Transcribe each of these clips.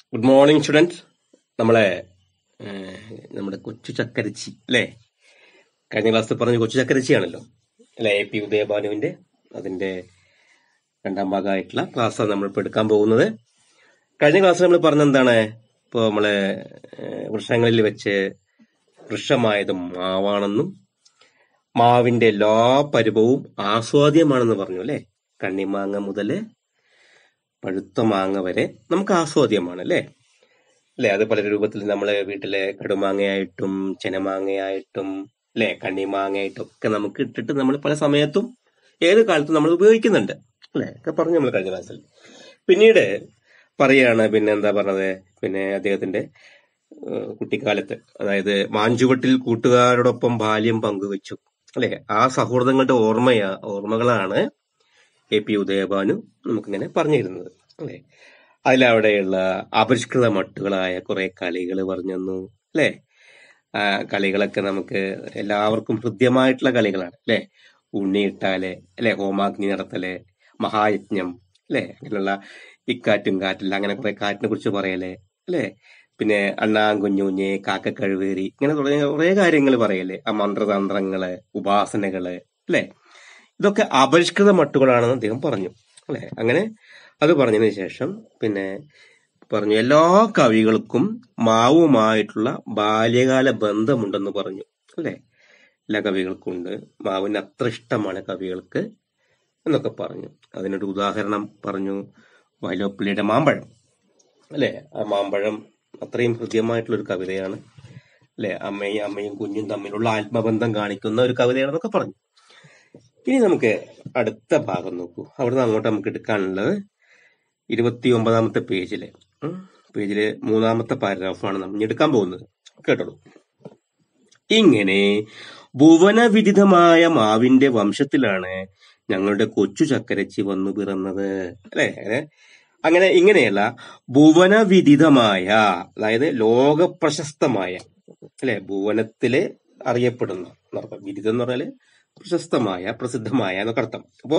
Good morning students നമ്മളെ ഏഹ്, നമ്മുടെ കൊച്ചു ചക്കരിച്ചി അല്ലേ കഴിഞ്ഞ ക്ലാസ്സിൽ പറഞ്ഞ കൊച്ചു ചക്കരിച്ചിയാണല്ലോ അല്ലെ എ പി ഉദയഭാനുവിന്റെ അതിന്റെ രണ്ടാം ഭാഗമായിട്ടുള്ള ക്ലാസ്സാണ് നമ്മൾ ഇപ്പോൾ എടുക്കാൻ പോകുന്നത് കഴിഞ്ഞ ക്ലാസ്സിൽ നമ്മൾ പറഞ്ഞ എന്താണ് ഇപ്പോൾ നമ്മളെ ഏഹ്, വൃക്ഷങ്ങളിൽ വെച്ച് വൃക്ഷമായത് മാവാണെന്നും മാവിന്റെ എല്ലാ പരുവവും ആസ്വാദ്യമാണെന്ന് പറഞ്ഞു അല്ലെ കണ്ണിമാങ്ങ മുതല് പഴുത്ത മാങ്ങ വരെ നമുക്ക് ആസ്വാദ്യമാണ് അല്ലേ അല്ലെ അത് പല രൂപത്തിൽ നമ്മളെ വീട്ടിലെ കടുമാങ്ങയായിട്ടും ചെനമാങ്ങയായിട്ടും അല്ലെ കണ്ണിമാങ്ങയായിട്ടും ഒക്കെ നമുക്ക് ഇട്ടിട്ട് നമ്മൾ പല സമയത്തും ഏത് കാലത്തും നമ്മൾ ഉപയോഗിക്കുന്നുണ്ട് അല്ലെ ഒക്കെ പറഞ്ഞു നമ്മൾ കഴിഞ്ഞ ക്ലാസ്സിൽ പിന്നീട് പറയാണ് പിന്നെ എന്താ പറഞ്ഞത് പിന്നെ അദ്ദേഹത്തിന്റെ ഏഹ്, കുട്ടിക്കാലത്ത് അതായത് മാഞ്ചുവട്ടിൽ കൂട്ടുകാരോടൊപ്പം ബാല്യം പങ്കുവെച്ചു അല്ലെ ആ സൗഹൃദങ്ങളുടെ ഓർമ്മയാ ഓർമ്മകളാണ് എ പി ഉദയഭാനു നമുക്കിങ്ങനെ പറഞ്ഞു തരുന്നത് അല്ലെ അതിലവിടെയുള്ള അപരിഷ്കൃത മട്ടുകളായ കുറെ കളികൾ പറഞ്ഞു തന്നു അല്ലെ ആ കളികളൊക്കെ നമുക്ക് എല്ലാവർക്കും ഹൃദ്യമായിട്ടുള്ള കളികളാണ് അല്ലെ ഉണ്ണിയിട്ടാല് അല്ലെ ഹോമാഗ്നി നടത്തല് മഹായജ്ഞം അല്ലെ അങ്ങനെയുള്ള ഇക്കാറ്റും കാറ്റില്ല അങ്ങനെ കുറെ കാറ്റിനെ കുറിച്ച് പറയല് അല്ലെ പിന്നെ അണ്ണാങ്കുഞ്ഞുഞ്ഞ് കാക്കക്കഴുവേറി ഇങ്ങനെ തുടങ്ങിയ കുറെ കാര്യങ്ങൾ പറയല്ലേ ആ മന്ത്രതന്ത്രങ്ങള് ഉപാസനകള് അല്ലെ ഇതൊക്കെ അപരിഷ്കൃത മട്ടുകളാണെന്ന് അദ്ദേഹം പറഞ്ഞു അല്ലെ അങ്ങനെ അത് പറഞ്ഞതിന് ശേഷം പിന്നെ പറഞ്ഞു എല്ലാ കവികൾക്കും മാവുമായിട്ടുള്ള ബാല്യകാല ബന്ധമുണ്ടെന്ന് പറഞ്ഞു അല്ലെ എല്ലാ കവികൾക്കും ഉണ്ട് മാവിന് അത്ര ഇഷ്ടമാണ് കവികൾക്ക് എന്നൊക്കെ പറഞ്ഞു അതിനൊരു ഉദാഹരണം പറഞ്ഞു വയലോപ്പിള്ളിയുടെ മാമ്പഴം അല്ലെ ആ മാമ്പഴം അത്രയും ഹൃദ്യമായിട്ടുള്ള ഒരു കവിതയാണ് അല്ലെ അമ്മയും അമ്മയും കുഞ്ഞും തമ്മിലുള്ള ആത്മബന്ധം കാണിക്കുന്ന ഒരു കവിതയാണെന്നൊക്കെ പറഞ്ഞു ഇനി നമുക്ക് അടുത്ത ഭാഗം നോക്കൂ അവിടുന്ന് അങ്ങോട്ട് നമുക്ക് എടുക്കാനുള്ളത് ഇരുപത്തി ഒമ്പതാമത്തെ പേജില് ഉം, പേജില് മൂന്നാമത്തെ പാരഗ്രാഫാണ് നമ്മൾ ഇനി എടുക്കാൻ പോകുന്നത് കേട്ടോളൂ ഇങ്ങനെ ഭുവനവിദിതമായ മാവിന്റെ വംശത്തിലാണ് ഞങ്ങളുടെ കൊച്ചു ചക്കരച്ചി വന്നു പിറന്നത് അല്ലെ അങ്ങനെ അങ്ങനെ ഇങ്ങനെയല്ല ഭുവനവിദിതമായ അതായത് ലോക പ്രശസ്തമായ അല്ലെ ഭുവനത്തില് അറിയപ്പെടുന്ന എന്നർത്ഥം വിദിതം എന്ന് പറഞ്ഞാല് പ്രശസ്തമായ പ്രസിദ്ധമായ എന്നൊക്കെ അർത്ഥം അപ്പോ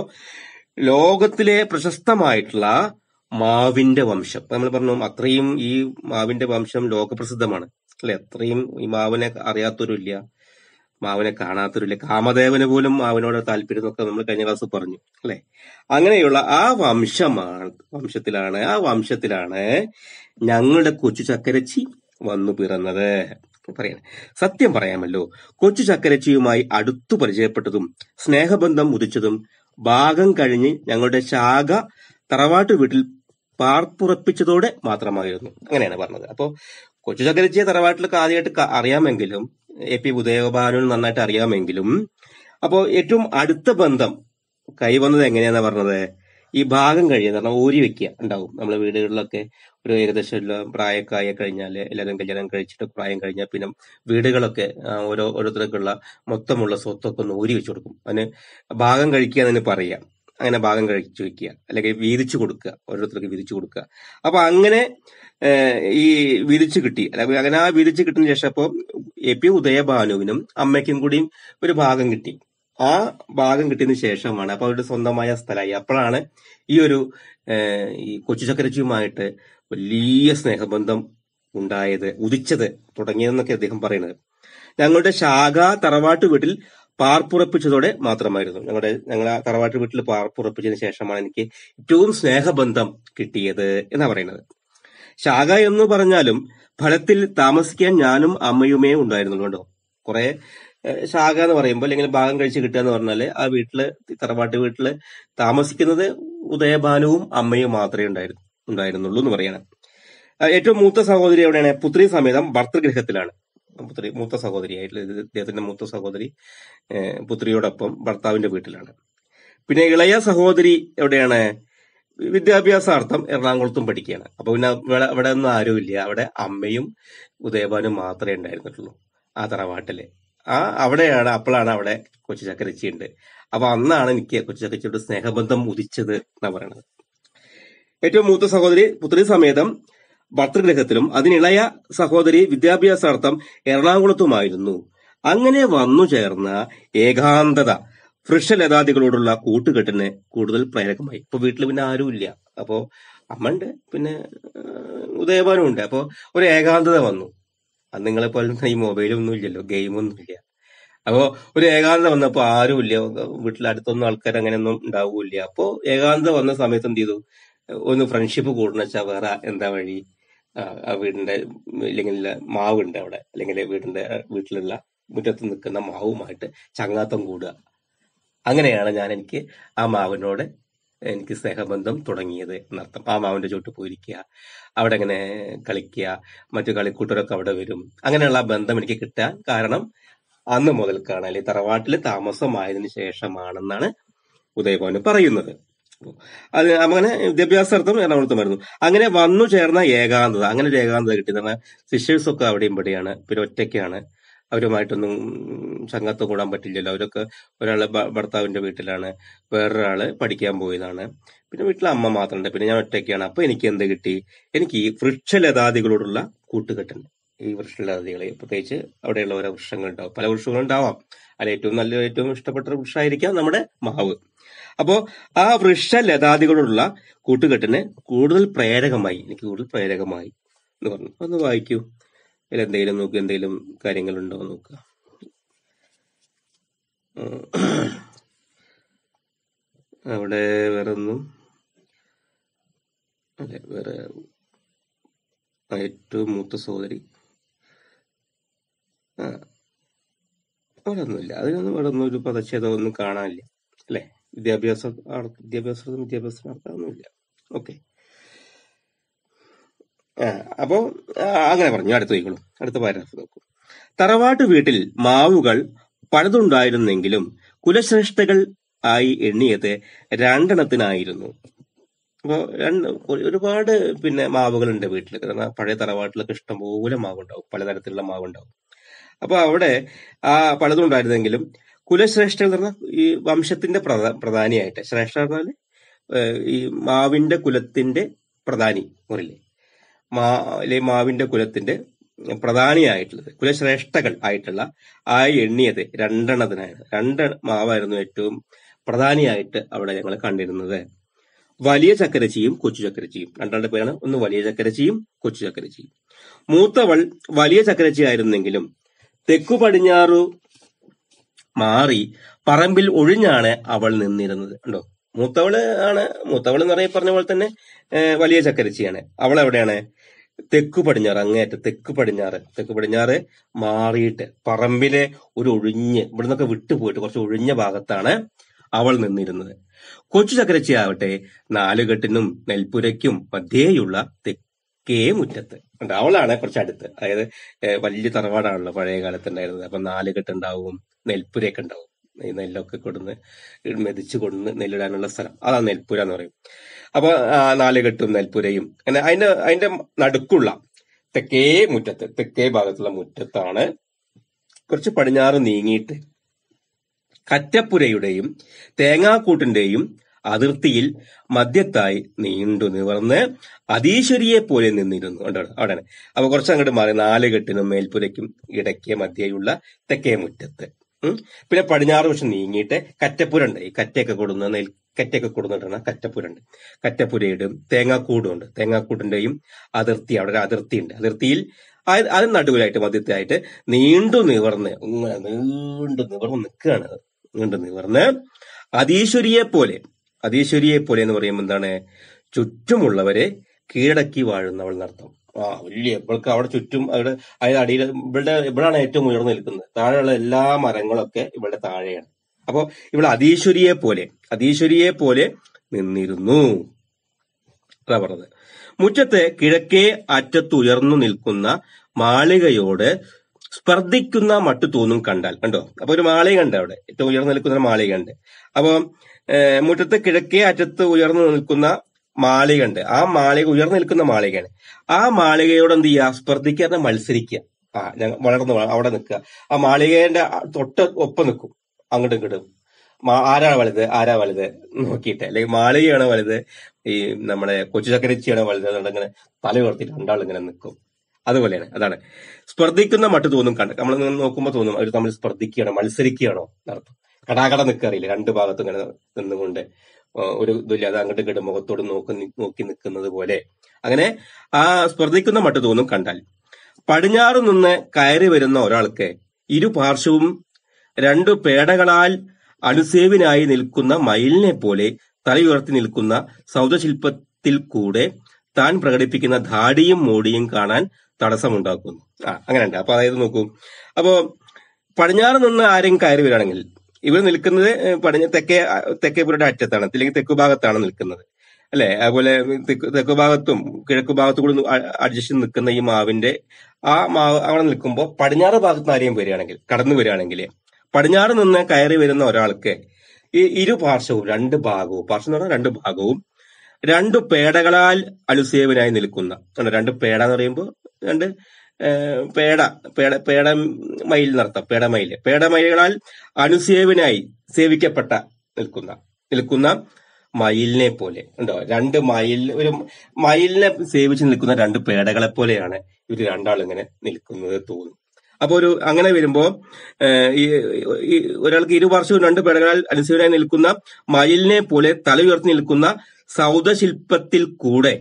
ലോകത്തിലെ പ്രശസ്തമായിട്ടുള്ള മാവിന്റെ വംശം നമ്മൾ പറഞ്ഞു അത്രയും ഈ മാവിന്റെ വംശം ലോകപ്രസിദ്ധമാണ് അല്ലെ അത്രയും ഈ മാവിനെ അറിയാത്തവരില്ല മാവിനെ കാണാത്തവരില്ല കാമദേവന് പോലും മാവിനോട് താല്പര്യം എന്നൊക്കെ നമ്മൾ കഴിഞ്ഞ ക്ലാസ് പറഞ്ഞു അല്ലെ അങ്ങനെയുള്ള ആ വംശമാണ് വംശത്തിലാണ് ആ വംശത്തിലാണ് ഞങ്ങളുടെ കൊച്ചു ചക്കരച്ചി വന്നു പിറന്നത് പറയണേ സത്യം പറയാമല്ലോ കൊച്ചു ചക്കരച്ചിയുമായി അടുത്തു പരിചയപ്പെട്ടതും സ്നേഹബന്ധം ഉദിച്ചതും ഭാഗം കഴിഞ്ഞ് ഞങ്ങളുടെ ശാഖ തറവാട്ടു വീട്ടിൽ പാർപ്പുറപ്പിച്ചതോടെ മാത്രമായിരുന്നു അങ്ങനെയാണ് പറഞ്ഞത് അപ്പോ കൊച്ചു ചക്കരച്ചിയെ തറവാട്ടിലൊക്കെ ആദ്യമായിട്ട് ക- അറിയാമെങ്കിലും എ പി ഉദയഭാനു നന്നായിട്ട് അറിയാമെങ്കിലും അപ്പോ ഏറ്റവും അടുത്ത ബന്ധം കൈവന്നത് എങ്ങനെയാന്നാ പറഞ്ഞത് ഈ ഭാഗം കഴിയുക കാരണം ഊരി വെക്കുക ഉണ്ടാവും നമ്മളെ വീടുകളിലൊക്കെ ഒരു ഏകദേശം എല്ലാം പ്രായമൊക്കെ ആയി കഴിഞ്ഞാൽ എല്ലാവരും കല്യാണം കഴിച്ചിട്ട് പ്രായം കഴിഞ്ഞാൽ പിന്നെ വീടുകളൊക്കെ ആ, ഓരോ ഓരോരുത്തർക്കുള്ള മൊത്തമുള്ള സ്വത്തൊക്കെ ഒന്ന് ഊരി വെച്ചു കൊടുക്കും അതിന് ഭാഗം കഴിക്കുക എന്നതിന് പറയാം അങ്ങനെ ഭാഗം കഴിച്ചു വെക്കുക അല്ലെങ്കിൽ വീതിച്ചു കൊടുക്കുക ഓരോരുത്തർക്ക് വീതിച്ചു കൊടുക്കുക അപ്പൊ അങ്ങനെ ഏഹ്, ഈ വീതിച്ചു കിട്ടി അല്ലെങ്കിൽ അങ്ങനെ ആ വീതിച്ചു കിട്ടിയ ശേഷം അപ്പോ എ പി ഉദയഭാനുവിനും അമ്മയ്ക്കും കൂടിയും ഒരു ഭാഗം കിട്ടി ആ ഭാഗം കിട്ടിയതിനു ശേഷമാണ് അപ്പൊ അവരുടെ സ്വന്തമായ സ്ഥലമായി അപ്പോഴാണ് ഈ ഒരു ഏഹ്, ഈ കൊച്ചു ചക്കരച്ചിയുമായിട്ട് വലിയ സ്നേഹബന്ധം ഉണ്ടായത് ഉദിച്ചത് തുടങ്ങിയതെന്നൊക്കെ അദ്ദേഹം പറയുന്നത് ഞങ്ങളുടെ ശാഖ തറവാട്ട് വീട്ടിൽ പാർപ്പുറപ്പിച്ചതോടെ മാത്രമായിരുന്നു ഞങ്ങളുടെ ഞങ്ങൾ ആ തറവാട്ട് വീട്ടിൽ പാർപ്പുറപ്പിച്ചതിന് ശേഷമാണ് എനിക്ക് ഏറ്റവും സ്നേഹബന്ധം കിട്ടിയത് എന്നാ പറയുന്നത് ശാഖ എന്ന് പറഞ്ഞാലും ഫലത്തിൽ താമസിക്കാൻ ഞാനും അമ്മയുമേ ഉണ്ടായിരുന്നുള്ളൂ കേട്ടോ കുറെ ഏഹ്, ശാഖ എന്ന് പറയുമ്പോൾ അല്ലെങ്കിൽ ഭാഗം കഴിച്ച് കിട്ടുക എന്ന് പറഞ്ഞാല് ആ വീട്ടില് തറവാട്ട് വീട്ടില് താമസിക്കുന്നത് ഉദയഭാനുവും അമ്മയും മാത്രമേ ഉണ്ടായിരുന്നു ഉണ്ടായിരുന്നുള്ളൂ എന്ന് പറയണം ആ, ഏറ്റവും മൂത്ത സഹോദരി എവിടെയാണ് പുത്രി സമേതം ഭർത്തൃഗൃഹത്തിലാണ് പുത്രി മൂത്ത സഹോദരിയായിട്ടുള്ള ഇത് ഇദ്ദേഹത്തിന്റെ മൂത്ത സഹോദരി ഏഹ്, പുത്രിയോടൊപ്പം ഭർത്താവിന്റെ വീട്ടിലാണ് പിന്നെ ഇളയ സഹോദരി എവിടെയാണ് വിദ്യാഭ്യാസാർത്ഥം എറണാകുളത്തും പഠിക്കുകയാണ് അപ്പൊ പിന്നെ ഇവിടെ അവിടെ ഒന്നും ആരുമില്ല അവിടെ അമ്മയും ഉദയഭാനും മാത്രമേ ഉണ്ടായിരുന്നിട്ടുള്ളൂ ആ തറവാട്ടില് ആ അവിടെയാണ് അപ്പോഴാണ് അവിടെ കൊച്ചു ചക്കരച്ചി ഉണ്ട് അപ്പൊ അന്നാണ് എനിക്ക് കൊച്ചു ചക്കരച്ചിയോട് സ്നേഹബന്ധം ഉദിച്ചത് എന്നാ പറയണത് ഏറ്റവും മൂത്ത സഹോദരി പുത്രി സമേതം ഭർത്തൃഗ്രഹത്തിലും അതിനിളയ സഹോദരി വിദ്യാഭ്യാസാർത്ഥം എറണാകുളത്തുമായിരുന്നു അങ്ങനെ വന്നു ചേർന്ന ഏകാന്തത വൃക്ഷലതാദികളോടുള്ള കൂട്ടുകെട്ടിന് കൂടുതൽ പ്രേരകമായി ഇപ്പൊ വീട്ടിൽ പിന്നെ ആരുമില്ല അപ്പോ അമ്മ ഉണ്ട് പിന്നെ ആ, ഉദയഭാനും ഉണ്ട് അപ്പൊ ഒരു ഏകാന്തത വന്നു അന്ന് നിങ്ങളെ പോലെ ഈ മൊബൈലൊന്നും ഇല്ലല്ലോ ഗെയിമൊന്നും ഇല്ല അപ്പോ ഒരു ഏകാന്തത വന്നപ്പോ ആരുമില്ല വീട്ടിൽ അടുത്തൊന്നും ആൾക്കാർ അങ്ങനെയൊന്നും ഉണ്ടാവൂല അപ്പോ ഏകാന്തത വന്ന സമയത്ത് എന്ത് ചെയ്തു ഒന്ന് ഫ്രണ്ട്ഷിപ്പ് കൂടണം വെച്ചാൽ വേറെ എന്താ വഴി ആ ആ വീടിന്റെ ഇല്ലെങ്കിൽ മാവുണ്ട് അവിടെ അല്ലെങ്കിൽ വീടിന്റെ വീട്ടിലുള്ള മുറ്റത്ത് നിൽക്കുന്ന മാവുമായിട്ട് ചങ്ങാത്തം കൂടുക അങ്ങനെയാണ് ഞാൻ എനിക്ക് ആ മാവിനോട് എനിക്ക് സ്നേഹബന്ധം തുടങ്ങിയത് എന്നർത്ഥം ആ മാവിന്റെ ചോട്ട് പോയിരിക്കുക അവിടെ ഇങ്ങനെ കളിക്കുക മറ്റു കളിക്കൂട്ടരൊക്കെ അവിടെ വരും അങ്ങനെയുള്ള ആ ബന്ധം എനിക്ക് കിട്ടാൻ കാരണം അന്ന് മുതൽക്കാണ് അല്ലെങ്കിൽ തറവാട്ടിൽ താമസമായതിനു ശേഷമാണെന്നാണ് ഉദയഭവന് പറയുന്നത് അത് അങ്ങനെ വിദ്യാഭ്യാസാർത്ഥം എറണാകുളത്തുമായിരുന്നു അങ്ങനെ വന്നു ചേർന്ന ഏകാന്തത അങ്ങനെ ഒരു ഏകാന്തത കിട്ടി കാരണം സിസ്റ്റേഴ്സ് ഒക്കെ അവിടെയും ഇവിടെയാണ് പിന്നെ ഒറ്റയ്ക്കാണ് അവരുമായിട്ടൊന്നും സംഘത്ത് കൂടാൻ പറ്റില്ലല്ലോ അവരൊക്കെ ഒരാള് ഭ- ഭർത്താവിന്റെ വീട്ടിലാണ് വേറൊരാള് പഠിക്കാൻ പോയതാണ് പിന്നെ വീട്ടിൽ അമ്മ മാത്രമുണ്ട് പിന്നെ ഞാൻ ഒറ്റയ്ക്കാണ് അപ്പൊ എനിക്ക് എന്ത് കിട്ടി എനിക്ക് ഈ വൃക്ഷലതാദികളോടുള്ള കൂട്ടുകെട്ടുണ്ട് ഈ വൃക്ഷലതാദികളെ പ്രത്യേകിച്ച് അവിടെയുള്ള ഓരോ വൃക്ഷങ്ങൾ ഉണ്ടാവും പല വൃക്ഷങ്ങളും ഉണ്ടാവാം അതിൽ ഏറ്റവും നല്ല ഏറ്റവും ഇഷ്ടപ്പെട്ട വൃക്ഷമായിരിക്കാം നമ്മുടെ മാവ് അപ്പോ ആ വൃക്ഷലതാദികളോടുള്ള കൂട്ടുകെട്ടിന് കൂടുതൽ പ്രേരകമായി എനിക്ക് കൂടുതൽ പ്രേരകമായി എന്ന് പറഞ്ഞു ഒന്ന് വായിക്കൂ അതിൽ എന്തെങ്കിലും നോക്കി എന്തെങ്കിലും കാര്യങ്ങളുണ്ടോ എന്ന് നോക്കുക ഉം. അവിടെ വേറെ ഒന്നും അല്ലെ വേറെ ആ, ഏറ്റവും മൂത്ത സഹോദരി ആ അവിടെ ഒന്നുമില്ല അതിനൊന്നും ഇവിടെ ഒന്നും ഒരു പദച്ഛേദം ഒന്നും കാണാനില്ല അല്ലെ വിദ്യാഭ്യാസം ആർ- വിദ്യാഭ്യാസം വിദ്യാഭ്യാസം നടത്താനൊന്നുമില്ല ഓക്കെ ആ, അപ്പോ ആ, അങ്ങനെ പറഞ്ഞു അടുത്ത നോക്കിക്കോളൂ അടുത്ത പാരാഗ്രാഫ് നോക്കൂ തറവാട്ട് വീട്ടിൽ മാവുകൾ പലതുണ്ടായിരുന്നെങ്കിലും കുലശ്രേഷ്ഠകൾ ആയി എണ്ണിയത് രണ്ടെണ്ണത്തിനായിരുന്നു അപ്പൊ രണ്ട് ഒരു- ഒരുപാട് പിന്നെ മാവുകളുണ്ട് വീട്ടിൽ കാരണം പഴയ തറവാട്ടിലൊക്കെ ഇഷ്ടംപോലെ മാവുണ്ടാവും പലതരത്തിലുള്ള മാവുണ്ടാവും അപ്പൊ അവിടെ ആ പലതും ഉണ്ടായിരുന്നെങ്കിലും കുലശ്രേഷ്ഠ എന്ന് പറഞ്ഞാൽ ഈ വംശത്തിന്റെ പ്രധാ- പ്രധാനിയായിട്ട് ശ്രേഷ്ഠ എന്ന് പറഞ്ഞാല് ഏഹ് ഈ മാവിന്റെ കുലത്തിന്റെ പ്രധാനി പറയില്ലേ മാ അല്ലെ മാവിന്റെ കുലത്തിന്റെ പ്രധാനിയായിട്ടുള്ളത് കുലശ്രേഷ്ഠകൾ ആയിട്ടുള്ള ആ എണ്ണിയത് രണ്ടെണ്ണത്തിനായിരുന്നു രണ്ട് മാവായിരുന്നു ഏറ്റവും പ്രധാനിയായിട്ട് അവിടെ ഞങ്ങൾ കണ്ടിരുന്നത് വലിയ ചക്കരച്ചിയും കൊച്ചു ചക്കരച്ചിയും രണ്ടാളുടെ പേരാണ് ഒന്ന് വലിയ ചക്കരച്ചിയും കൊച്ചു ചക്കരച്ചിയും മൂത്തവൾ വലിയ ചക്കരച്ചിയായിരുന്നെങ്കിലും തെക്കു പടിഞ്ഞാറു മാറി പറമ്പിൽ ഒഴിഞ്ഞാണ് അവൾ നിന്നിരുന്നത് ഉണ്ടോ മൂത്തവള് ആണ് മൂത്തവള് എന്ന് പറഞ്ഞ പറഞ്ഞ പോലെ തന്നെ ഏഹ്, വലിയ ചക്കരച്ചിയാണ് അവൾ എവിടെയാണ് തെക്കു പടിഞ്ഞാറ് അങ്ങേറ്റ തെക്കു പടിഞ്ഞാറ് തെക്കു പടിഞ്ഞാറ് മാറിയിട്ട് പറമ്പിലെ ഒരു ഒഴിഞ്ഞ് ഇവിടുന്നൊക്കെ വിട്ടുപോയിട്ട് കുറച്ച് ഒഴിഞ്ഞ ഭാഗത്താണ് അവൾ നിന്നിരുന്നത് കൊച്ചു ചക്കരച്ചിയാവട്ടെ നാലുകെട്ടിനും നെൽപ്പുരയ്ക്കും മധ്യേയുള്ള തെക്കേ മുറ്റത്ത് ഉണ്ട് അവളാണ് കുറച്ച് അടുത്ത് അതായത് ഏഹ്, വലിയ തറവാടാണല്ലോ പഴയ കാലത്ത് ഉണ്ടായിരുന്നത് അപ്പൊ നാലുകെട്ട് ഉണ്ടാവും നെൽപ്പുരയൊക്കെ ഉണ്ടാവും ഈ നെല്ലൊക്കെ കൊടുന്ന് മെതിച്ച് കൊടുന്ന് നെല്ലിടാനുള്ള സ്ഥലം അതാണ് നെൽപ്പുര എന്ന് പറയും അപ്പൊ ആ നാലുകെട്ടും നെൽപ്പുരയും അങ്ങനെ അതിന്റെ അതിന്റെ നടുക്കുള്ള തെക്കേ മുറ്റത്ത് തെക്കേ ഭാഗത്തുള്ള മുറ്റത്താണ് കുറച്ച് പടിഞ്ഞാറ് നീങ്ങിയിട്ട് കറ്റപ്പുരയുടെയും തേങ്ങാക്കൂട്ടിന്റെയും അതിർത്തിയിൽ മധ്യത്തായി നീണ്ടു നിവർന്ന് അതീശ്വരിയെ പോലെ നിന്നിരുന്നു കണ്ടോ അവിടെയാണ് അപ്പൊ കുറച്ച് അങ്ങോട്ട് മാറി നാലുകെട്ടിനും മേൽപ്പുരയ്ക്കും ഇടയ്ക്ക് മധ്യയുള്ള തെക്കേ മുറ്റത്ത് ഉം. പിന്നെ പടിഞ്ഞാറ് വശം നീങ്ങിയിട്ട് കറ്റപ്പുര ഉണ്ട് ഈ കറ്റയൊക്കെ കൊടുന്ന നെൽ കറ്റയൊക്കെ കൊടുന്നിട്ടാണ് കറ്റപ്പുര ഉണ്ട് കറ്റപ്പുരയുടെയും തേങ്ങാക്കൂടും ഉണ്ട് തേങ്ങാക്കൂട്ടിന്റെയും അതിർത്തി അവിടെ ഒരു അതിർത്തി ഉണ്ട് അതിർത്തിയിൽ അത് അതിന് നടുവിലായിട്ട് മധ്യത്തായിട്ട് നീണ്ടു നിവർന്ന് ഇങ്ങനെ നീണ്ടു നിവർന്ന് നിൽക്കുകയാണ് അത്. നീണ്ടു നിവർന്ന് അതീശ്വരിയെ പോലെ അതീശ്വരിയെ പോലെ എന്ന് പറയുമ്പോൾ എന്താണ് ചുറ്റുമുള്ളവരെ കീഴടക്കി വാഴുന്നവൾ എന്നർത്ഥം ആ വലിയ ഇവൾക്ക് അവിടെ ചുറ്റും അവിടെ അതായത് അടിയിൽ ഇവളുടെ ഇവിടാണ് ഏറ്റവും ഉയർന്നു നിൽക്കുന്നത് താഴെയുള്ള എല്ലാ മരങ്ങളൊക്കെ ഇവളുടെ താഴെയാണ് അപ്പോ ഇവിടെ അതീശ്വരിയെ പോലെ അതീശ്വരിയെ പോലെ നിന്നിരുന്നു അതാ പറഞ്ഞത് മുറ്റത്ത് കിഴക്കേ അറ്റത്ത് ഉയർന്നു നിൽക്കുന്ന മാളികയോട് സ്പർദ്ധിക്കുന്ന മട്ടു തോന്നും കണ്ടാൽ കണ്ടോ അപ്പൊ ഒരു മാളിക ഉണ്ട് അവിടെ ഏറ്റവും ഉയർന്നു നിൽക്കുന്ന ഒരു മാളിക ഉണ്ട് അപ്പൊ ഏഹ്, മുറ്റത്ത് കിഴക്കേ അറ്റത്ത് ഉയർന്നു നിൽക്കുന്ന മാളിക ഉണ്ട് ആ മാളിക ഉയർന്നു നിൽക്കുന്ന മാളികയാണ് ആ മാളികയോട് എന്ത് ചെയ്യുക സ്പർദ്ധിക്കാതെ മത്സരിക്കുക ആ ഞങ്ങൾ വളർന്നു വ- അവിടെ നിൽക്കുക ആ മാളികേന്റെ തൊട്ട് ഒപ്പം നിൽക്കും അങ്ങോട്ടും ഇങ്ങോട്ടും മാ- ആരാ വലുത് ആരാ വലുത് നോക്കിയിട്ട് അല്ലെങ്കിൽ മാളികയാണോ വലുത് ഈ നമ്മുടെ കൊച്ചു ചക്കരച്ചിയാണോ വലുത് അതുകൊണ്ട് ഇങ്ങനെ തല ഉയർത്തിയിട്ട് രണ്ടാൾ ഇങ്ങനെ നിൽക്കും അതുപോലെയാണ് അതാണ് സ്പർദ്ധിക്കുന്ന മട്ട് തോന്നും കണ്ട് നമ്മൾ നോക്കുമ്പോൾ തോന്നും അവർ തമ്മിൽ സ്പർദ്ധിക്കുകയാണോ മത്സരിക്കുകയാണോ എന്നർത്ഥം കടാകട നിൽക്കാറില്ല രണ്ട് ഭാഗത്തും ഇങ്ങനെ നിന്നുകൊണ്ട് ആ, ഒരു ഇതില്ലാതെ അങ്ങോട്ട് ഇങ്ങോട്ട് മുഖത്തോട് നോക്കി നി- നോക്കി നിൽക്കുന്നത് പോലെ അങ്ങനെ ആ സ്പർദ്ധിക്കുന്ന മട്ട് തോന്നും കണ്ടാൽ പടിഞ്ഞാറ് നിന്ന് കയറി വരുന്ന ഒരാൾക്ക് ഇരുപാർശ്വവും രണ്ടു പേടകളാൽ അനുസേവിനായി നിൽക്കുന്ന മയിലിനെ പോലെ തലയുയർത്തി നിൽക്കുന്ന സൗദശില്പത്തിൽ കൂടെ താൻ പ്രകടിപ്പിക്കുന്ന ധാടിയും മോടിയും കാണാൻ തടസ്സമുണ്ടാക്കുന്നു ആ അങ്ങനെയുണ്ട് അപ്പൊ അതായത് നോക്കൂ അപ്പോ പടിഞ്ഞാറ് നിന്ന് ആരെങ്കിലും കയറി വരികയാണെങ്കിൽ ഇവർ നിൽക്കുന്നത് ഏഹ്, പടിഞ്ഞ തെക്കേ തെക്കേപുരയുടെ അറ്റത്താണ് അല്ലെങ്കിൽ തെക്കു ഭാഗത്താണ് നിൽക്കുന്നത് അല്ലെ അതുപോലെ തെക്ക് തെക്കു ഭാഗത്തും കിഴക്കു ഭാഗത്തും കൂടി അഡ്ജസ്റ്റ് നിൽക്കുന്ന ഈ മാവിന്റെ ആ മാവ് അവിടെ നിൽക്കുമ്പോൾ പടിഞ്ഞാറ് ഭാഗത്ത് നിന്ന് ആരെയും വരികയാണെങ്കിൽ കടന്നു വരികയാണെങ്കിൽ പടിഞ്ഞാറ് നിന്ന് കയറി വരുന്ന ഒരാൾക്ക് ഈ ഇരു പാർശ്വവും രണ്ട് ഭാഗവും പാർശ്വം എന്ന് പറഞ്ഞാൽ രണ്ട് ഭാഗവും രണ്ട് പേടകളാൽ അനുസേവനായി നിൽക്കുന്ന കണ്ടോ, രണ്ട് പേട എന്ന് പറയുമ്പോൾ രണ്ട് ഏഹ്, പേട പേട പേട മയിൽ നടത്താം പേടമയില് പേടമയിലുകളാൽ അനുസേവനായി സേവിക്കപ്പെട്ട നിൽക്കുന്ന നിൽക്കുന്ന മയിലിനെ പോലെ ഉണ്ടോ രണ്ട് മയിൽ ഒരു മയിലിനെ സേവിച്ച് നിൽക്കുന്ന രണ്ട് പേടകളെ പോലെയാണ് ഇവർ രണ്ടാളും ഇങ്ങനെ നിൽക്കുന്നത് തോന്നും അപ്പൊ ഒരു അങ്ങനെ വരുമ്പോ ഏഹ്, ഈ ഈ ഒരാൾക്ക് ഇരുവർഷവും രണ്ട് പേടകളാൽ അനുസരിച്ചായി നിൽക്കുന്ന മയിലിനെ പോലെ തല ഉയർത്തി നിൽക്കുന്ന സൗദശില്പത്തിൽ കൂടെ